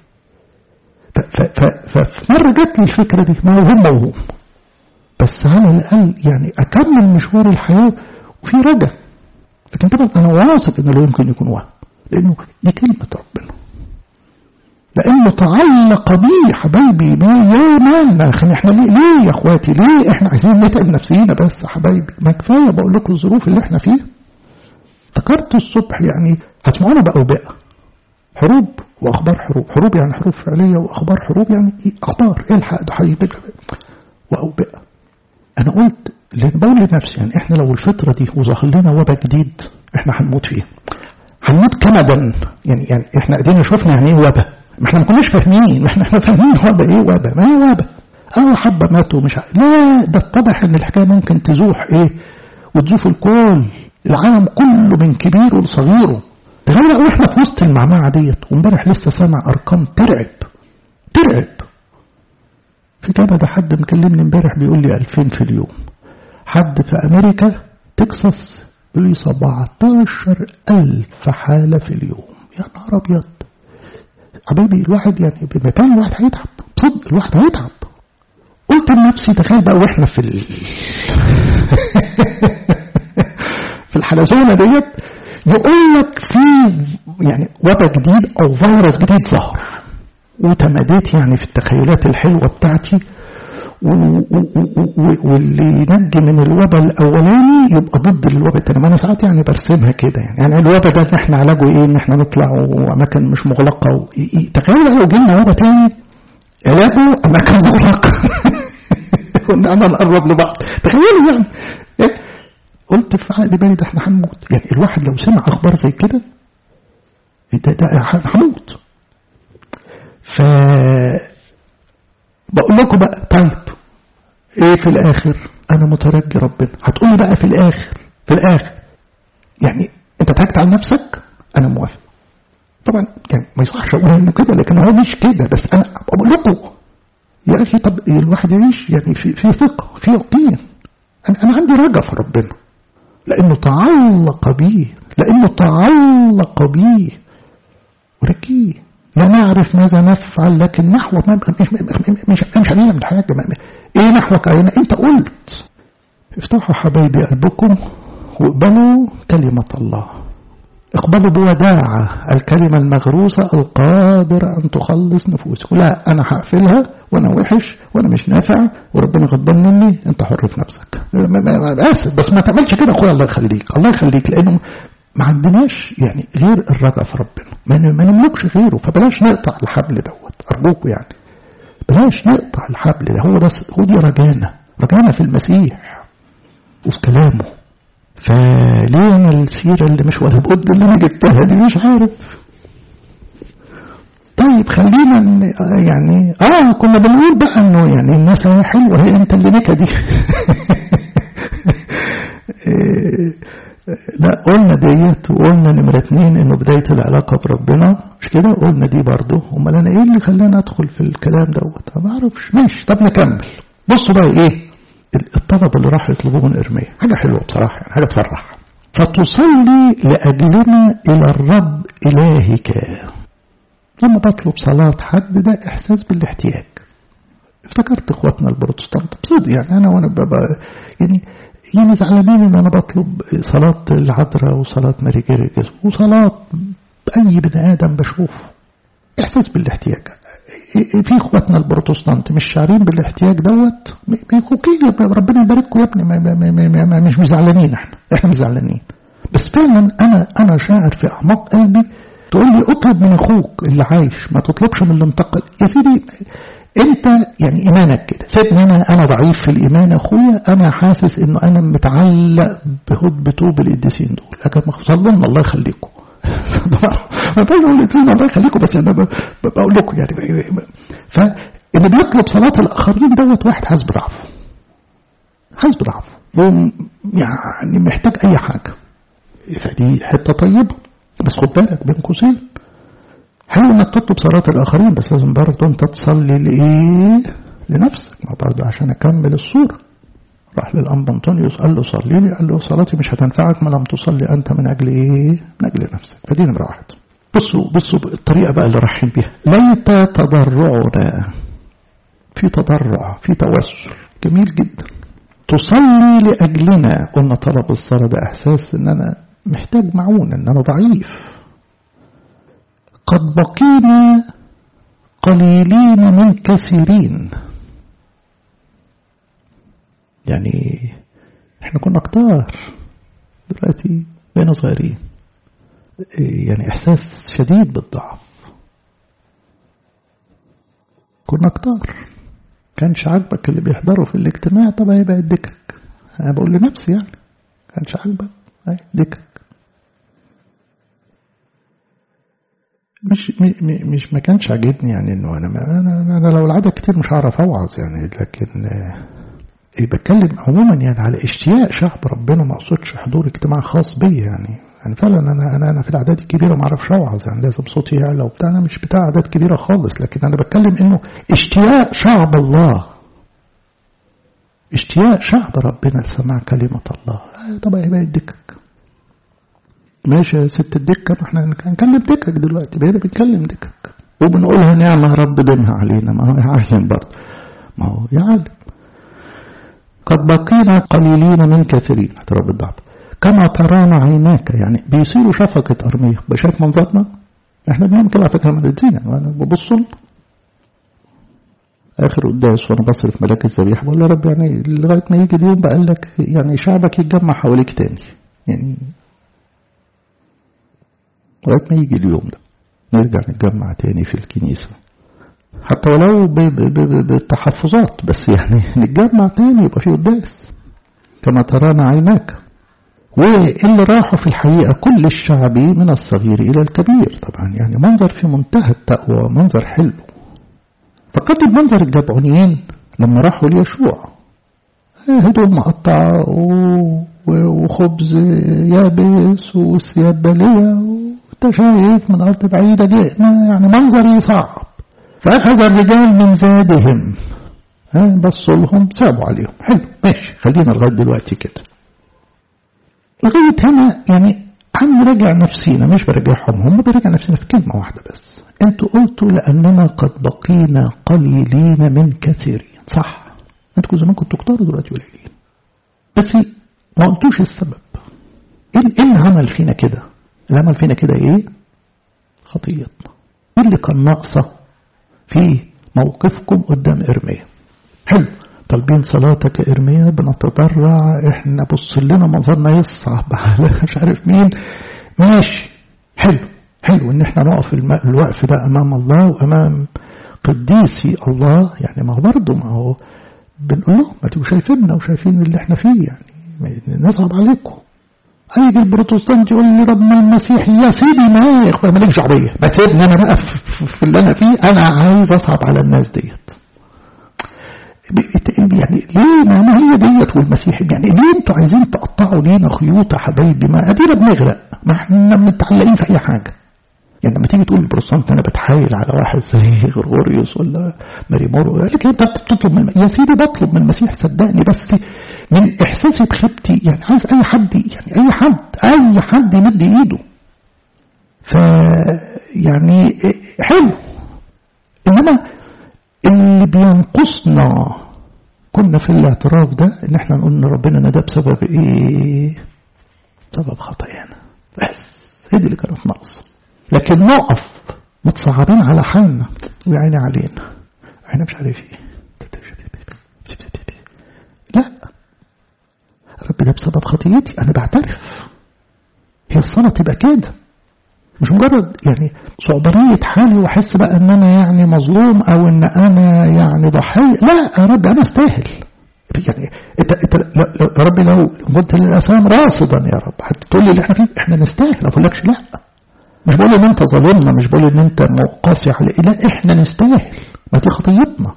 ففي مره جات لي الفكره دي موهوم موهوم بس على الاقل يعني اكمل مشوار الحياه وفي رجا لكن طبعا انا واثق انه لا يمكن يكون وهم لانه دي كلمه ربنا لانه تعلق بي حبايبي ما يا مالنا احنا ليه, ليه يا اخواتي ليه احنا عايزين نتعب نفسينا بس يا حبايبي ما كفايه بقول لكم الظروف اللي احنا فيها افتكرت الصبح يعني هتسمعونا باوبئه حروب واخبار حروب حروب يعني حروب فعليه واخبار حروب يعني إيه اخبار الحق ده حبيبي واوبئه انا قلت لان بقول لنفسي يعني احنا لو الفتره دي وظهر لنا وباء جديد احنا هنموت فيه هنموت كمدا يعني يعني احنا ادينا شفنا يعني ايه وباء ما احنا ما كناش فاهمين ما احنا احنا فاهمين وباء ايه وباء ما هي وباء اه حبه ماتوا مش عارف لا ده اتضح ان الحكايه ممكن تزوح ايه وتزوف الكل العالم كله من كبيره لصغيره تخيل واحنا في وسط المعمعه ديت وامبارح لسه سامع ارقام ترعب ترعب في كندا حد مكلمني امبارح بيقول لي 2000 في اليوم حد في امريكا تكساس بيقول لي 17000 حاله في اليوم يا نهار ابيض حبايبي الواحد يعني بمكان الواحد هيتعب صدق الواحد هيتعب قلت لنفسي تخيل بقى واحنا في ال... في الحلزونه ديت يقول لك في يعني وباء جديد او فيروس جديد ظهر وتمديت يعني في التخيلات الحلوه بتاعتي واللي ينجي من الوباء الاولاني يبقى ضد الوباء الثاني ما انا ساعات يعني برسمها كده يعني يعني الوباء ده ان احنا علاجه ايه ان احنا نطلع واماكن مش مغلقه و... تخيل لو جينا وباء تاني علاجه اماكن مغلقه كنا انا نقرب لبعض تخيلوا يعني قلت في عقل بالي ده احنا هنموت يعني الواحد لو سمع اخبار زي كده ده ده هموت ف بقول لكم بقى طيب ايه في الاخر انا مترجي ربنا هتقولي بقى في الاخر في الاخر يعني انت ضحكت على نفسك انا موافق طبعا يعني ما يصحش اقول انه كده لكن هو مش كده بس انا بقول لكم يا اخي طب الواحد يعيش يعني في في ثقه في يقين انا انا عندي رجا في ربنا لانه تعلق بيه لانه تعلق بيه وركيه لا نعرف ماذا نفعل لكن نحو ما مش مش مش هنعمل حاجه ايه نحوك اين انت قلت افتحوا حبايبي قلبكم واقبلوا كلمه الله اقبلوا بوداعة الكلمة المغروسة القادرة أن تخلص نفوسكم لا أنا هقفلها وأنا وحش وأنا مش نافع وربنا غضبان مني أنت حر في نفسك آسف بس ما تعملش كده أخويا الله يخليك الله يخليك لأنه ما عندناش يعني غير الرجاء في ربنا ما نملكش غيره فبلاش نقطع الحبل دوت أرجوكوا يعني بلاش نقطع الحبل ده هو ده هو دي رجانا رجانا في المسيح وفي كلامه فليه انا السيره اللي مش ولا بد اللي انا جبتها دي مش عارف طيب خلينا يعني اه كنا بنقول بقى انه يعني الناس هي حلوه هي انت اللي نكدي لا قلنا ديت وقلنا نمرة اتنين انه بداية العلاقة بربنا مش كده قلنا دي برضه امال انا ايه اللي خلاني ادخل في الكلام دوت ما اعرفش ماشي طب نكمل بصوا بقى ايه الطلب اللي راح يطلبوه من ارميا حاجة حلوة بصراحة يعني حاجة تفرح فتصلي لأجلنا إلى الرب إلهك لما بطلب صلاة حد ده إحساس بالاحتياج افتكرت اخواتنا البروتستانت بصدق يعني انا وانا ببقى يعني يعني زعلانين ان انا بطلب صلاة العذراء وصلاة ماري جيرجس وصلاة اي بني ادم بشوفه احساس بالاحتياج في اخواتنا البروتستانت مش شعرين بالاحتياج دوت اوكي ربنا يبارككم يا ابني ما ما ما ما مش مزعلانين احنا احنا مزعلانين بس فعلا انا انا شاعر في اعماق قلبي تقول لي اطلب من اخوك اللي عايش ما تطلبش من اللي انتقل يا سيدي انت يعني ايمانك كده سيبني انا انا ضعيف في الايمان اخويا انا حاسس انه انا متعلق بهد طوب القديسين دول لكن صلوا الله يخليكم ما بقول الاثنين الله يخليكم بس انا بقول لكم يعني فاللي بيطلب صلاه الاخرين دوت واحد حاسس بضعفه حاسس بضعفه يعني محتاج اي حاجه فدي حته طيبه بس خد بالك بين قوسين حلو انك تطلب صلاة الآخرين بس لازم برضه أنت تصلي لإيه؟ لنفسك ما برضه عشان أكمل الصورة راح للأنبا أنطونيوس قال له صلي لي قال له صلاتي مش هتنفعك ما لم تصلي أنت من أجل إيه؟ من أجل نفسك فدي نمرة واحد بصوا بصوا الطريقة بقى اللي رايحين بيها ليت تضرعنا في تضرع في توسل جميل جدا تصلي لأجلنا قلنا طلب الصلاة ده إحساس إن أنا محتاج معونة إن أنا ضعيف قد بقينا قليلين من كثيرين يعني احنا كنا كتار دلوقتي بقينا صغيرين يعني احساس شديد بالضعف كنا كتار كانش عاجبك اللي بيحضروا في الاجتماع طب هيبقى دكك انا بقول لنفسي يعني كانش عاجبك اهي دكك مش مش ما كانش عاجبني يعني انه انا انا, أنا لو العدد كتير مش هعرف اوعظ يعني لكن إيه بتكلم عموما يعني على اشتياق شعب ربنا ما اقصدش حضور اجتماع خاص بيا يعني يعني فعلا انا انا انا في الاعداد الكبيره ما اعرفش اوعظ يعني لازم صوتي يعلى وبتاع انا مش بتاع اعداد كبيره خالص لكن انا بتكلم انه اشتياق شعب الله اشتياق شعب ربنا لسماع كلمه الله طبعا هيبقى يدكك ماشي يا ست الدكة ما احنا هنكلم دكك دلوقتي بقينا بنكلم دكك وبنقولها نعمة رب دمها علينا ما هو يعلم برضه ما هو يعلم قد بقينا قليلين من كثيرين رب الضعف كما ترانا عيناك يعني بيصيروا شفقة أرمية بشايف منظرنا احنا بنعمل كده على فكرة من الدين وانا ببص اخر قداس وانا بصرف ملاك الذبيحه بقول له يا رب يعني لغايه ما يجي اليوم بقى لك يعني شعبك يتجمع حواليك تاني يعني لغاية ما يجي اليوم ده نرجع نتجمع تاني في الكنيسة حتى ولو بالتحفظات بس يعني نتجمع تاني يبقى في قداس كما ترانا عيناك واللي راحوا في الحقيقة كل الشعب من الصغير إلى الكبير طبعا يعني منظر في منتهى التقوى منظر حلو فكرت بمنظر الجبعونيين لما راحوا ليشوع هدوم مقطعة وخبز يابس وثياب بالية وانت شايف من أرض بعيدة جئنا يعني منظر يصعب فأخذ الرجال من زادهم بصوا لهم سابوا عليهم حلو ماشي خلينا لغاية دلوقتي كده لغاية هنا يعني هنراجع نفسينا مش برجعهم هم برجع نفسنا في كلمة واحدة بس انتوا قلتوا لأننا قد بقينا قليلين من كثيرين صح انتوا زمان كنتوا كتار دلوقتي قليلين بس ما قلتوش السبب ايه اللي عمل فينا كده اللي عمل فينا كده ايه خطيتنا ايه اللي كان ناقصه في موقفكم قدام ارميا حلو طالبين صلاتك يا ارميا بنتضرع احنا بص لنا منظرنا يصعب على مش عارف مين ماشي حلو حلو ان احنا نقف الوقف ده امام الله وامام قديسي الله يعني ما هو برضه ما هو بنقول لهم ما تبقوا شايفيننا وشايفين اللي احنا فيه يعني نصعب عليكم هيجي البروتستانت يقول لي رب ما المسيح يا سيدي ما يا اخويا مالكش قضيه ما سيبني انا بقى في اللي انا فيه انا عايز اصعب على الناس ديت يعني ليه ما هي ديت والمسيح يعني ليه انتوا عايزين تقطعوا لينا خيوط يا حبايبي ما ادينا بنغرق ما احنا متعلقين في اي حاجه يعني لما تيجي تقول البروتستانت انا بتحايل على واحد زي غرغوريوس ولا ماريمورو يقول لك انت بتطلب من يا سيدي بطلب من المسيح صدقني بس من احساسي بخيبتي يعني عايز اي حد يعني اي حد اي حد يمد ايده ف يعني حلو انما اللي بينقصنا كنا في الاعتراف ده ان احنا نقول ان ربنا ده بسبب ايه بسبب خطايانا بس هي دي اللي كانت ناقصه لكن نقف متصعبين على حالنا ويعيني علينا احنا مش عارف ايه لا رب ده بسبب خطيتي انا بعترف هي الصلاة تبقى كده مش مجرد يعني صعبانية حالي واحس بقى ان انا يعني مظلوم او ان انا يعني ضحية لا يا رب انا استاهل يعني انت انت يا رب لو قلت للاسلام راصدا يا رب هتقول لي اللي احنا فيه احنا نستاهل اقول لكش لا مش بقول ان انت ظالمنا مش بقول ان انت قاسي على لا احنا نستاهل ما دي خطيتنا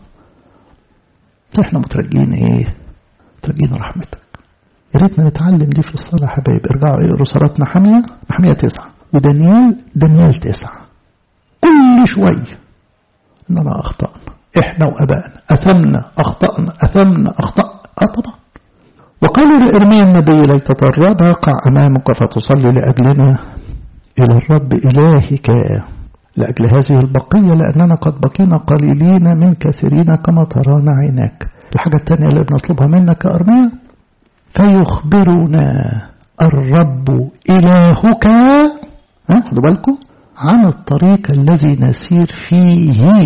احنا مترجين ايه مترجين رحمتك يا ريتنا نتعلم دي في الصلاة يا حبايب ارجعوا اقروا صلاة محامية محامية تسعة ودانيال دانيال تسعة كل شوية اننا اخطأنا احنا وابائنا اثمنا اخطأنا اثمنا اخطأنا اه طبعا وقالوا لإرميا النبي ليتضرب نقع أمامك فتصلي لأجلنا إلى الرب إلهك لأجل هذه البقية لأننا قد بقينا قليلين من كثيرين كما ترانا عيناك الحاجة الثانية اللي بنطلبها منك يا أرميا فيخبرنا الرب إلهك خدوا بالكم عن الطريق الذي نسير فيه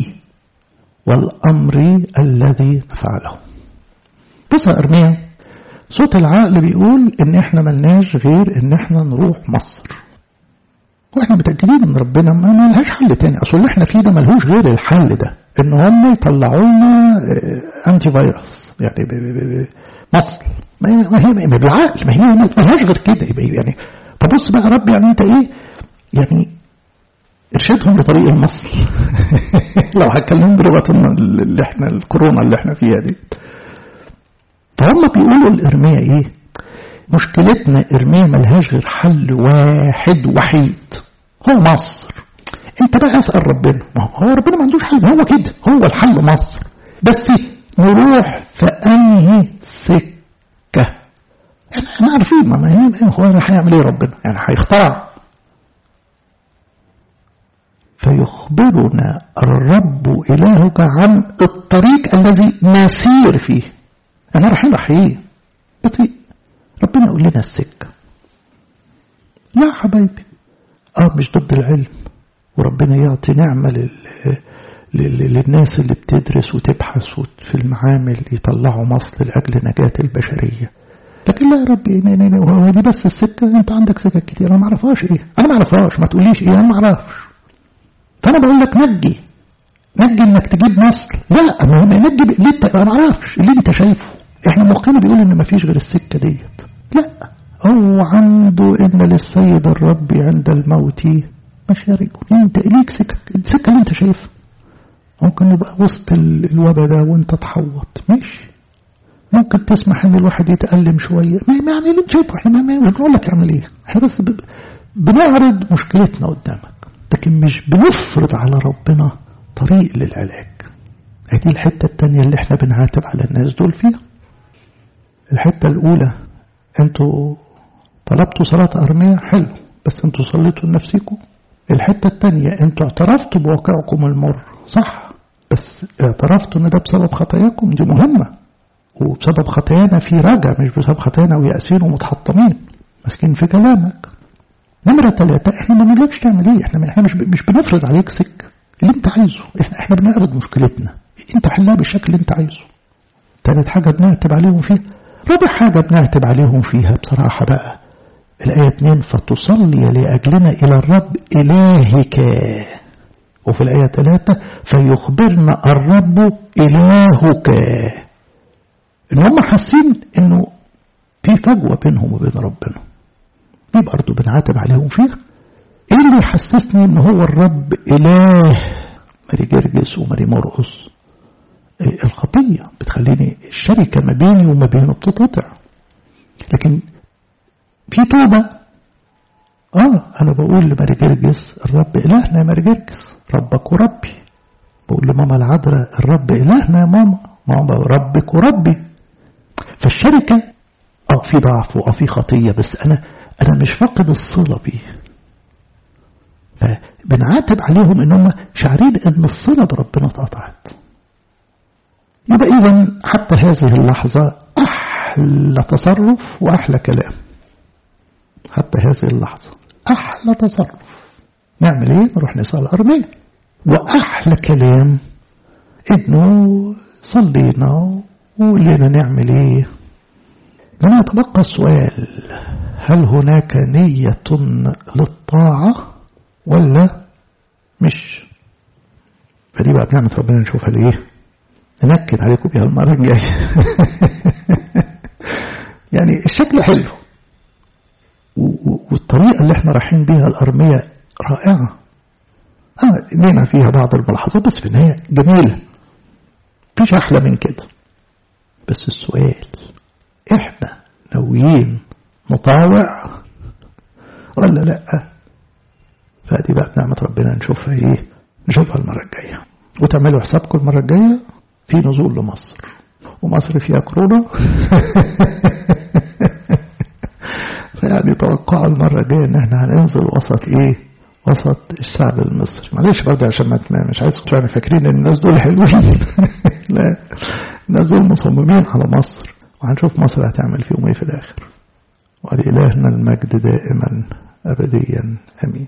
والأمر الذي نفعله بص يا أرميا صوت العقل بيقول ان احنا ملناش غير ان احنا نروح مصر واحنا متأكدين ان ربنا ما لهاش حل تاني اصل اللي احنا فيه ده ملهوش غير الحل ده ان هم يطلعوا لنا انتي فيروس يعني مصل ما هي ما هي ما بالعقل ما هي ما لهاش غير كده يبقى يعني فبص بقى رب يعني انت ايه يعني ارشدهم لطريق المصل لو هتكلم بلغه اللي احنا الكورونا اللي احنا فيها دي فهم بيقولوا الارميه ايه مشكلتنا ارميه ملهاش غير حل واحد وحيد هو مصر انت بقى اسال ربنا ما هو ربنا ما عندوش حل هو كده هو الحل مصر بس نروح في انهي سكه يعني احنا عارفين ما هي هو هيعمل ايه ربنا يعني هيخترع فيخبرنا الرب إلهك عن الطريق الذي نسير فيه أنا رايحين رايحين بس ربنا يقول لنا السكة لا حبايبي اه مش ضد العلم وربنا يعطي نعمة لل... لل... للناس اللي بتدرس وتبحث في المعامل يطلعوا مصل لأجل نجاة البشرية لكن لا يا ربي هو دي بس السكة انت عندك سكك كتير انا ما اعرفهاش ايه انا ما اعرفهاش ما تقوليش ايه انا ما اعرفش فانا بقول لك نجي نجي انك تجيب مصل لا ما هو نجي ليه انا ما اعرفش اللي انت شايفه احنا مخنا بيقول ان ما فيش غير السكه ديت لا أو عنده إن للسيد الرب عند الموت مخارج انت ليك سكك السكة اللي انت شايفها ممكن يبقى وسط الوبا ده وانت تحوط ماشي ممكن تسمح ان الواحد يتألم شوية ما يعني اللي انت شايفه احنا مش بنقول لك اعمل ايه احنا بس بنعرض مشكلتنا قدامك لكن مش بنفرض على ربنا طريق للعلاج هذه الحتة التانية اللي احنا بنعاتب على الناس دول فيها الحتة الأولى انتوا طلبتوا صلاة أرمية حلو بس انتوا صليتوا لنفسكم الحتة التانية انتوا اعترفتوا بواقعكم المر صح بس اعترفتوا ان ده بسبب خطاياكم دي مهمة وبسبب خطايانا في رجع مش بسبب خطايانا ويأسين ومتحطمين ماسكين في كلامك نمرة ثلاثة احنا ما بنقولكش تعمل ايه احنا احنا مش مش بنفرض عليك سك اللي انت عايزه احنا احنا بنعرض مشكلتنا انت حلها بالشكل اللي انت عايزه ثالث حاجة بنعتب عليهم فيها رابع حاجة بنعتب عليهم فيها بصراحة بقى الآية 2 فتصلي لأجلنا إلى الرب إلهك وفي الآية 3 فيخبرنا الرب إلهك إن هم حاسين إنه في فجوة بينهم وبين ربنا دي برضه بنعاتب عليهم فيها إيه اللي يحسسني إن هو الرب إله ماري جرجس وماري مرقص الخطية بتخليني الشركة ما بيني وما بينه بتتقطع لكن في توبة اه انا بقول لماري جرجس الرب الهنا يا ماري جرجس ربك وربي بقول لماما العذراء الرب الهنا يا ماما ماما ربك وربي فالشركة اه في ضعف واه في خطية بس انا انا مش فاقد الصلة بيه فبنعاتب عليهم ان هم شعرين ان الصلة بربنا اتقطعت يبقى اذا حتى هذه اللحظة احلى تصرف واحلى كلام حتى هذه اللحظة أحلى تصرف نعمل إيه؟ نروح نسأل الأرمية وأحلى كلام إنه صلينا وقلنا نعمل إيه؟ لما يتبقى السؤال هل هناك نية للطاعة ولا مش فدي بقى بنعمة ربنا نشوفها لإيه؟ ننكد عليكم بيها المرة الجاية يعني الشكل حلو والطريقة اللي احنا رايحين بيها الأرمية رائعة آه لينا فيها بعض الملاحظات بس في النهاية جميلة مفيش أحلى من كده بس السؤال احنا ناويين نطاوع ولا لا فدي بقى بنعمة ربنا نشوفها ايه نشوفها المرة الجاية وتعملوا حسابكم المرة الجاية في نزول لمصر ومصر فيها كورونا يعني توقعوا المرة الجاية ان احنا هننزل وسط ايه وسط الشعب المصري معلش برضه عشان ما مش عايز يعني فاكرين ان الناس دول حلوين لا الناس دول مصممين على مصر وهنشوف مصر هتعمل فيهم ايه في الاخر ولإلهنا المجد دائما أبديا أمين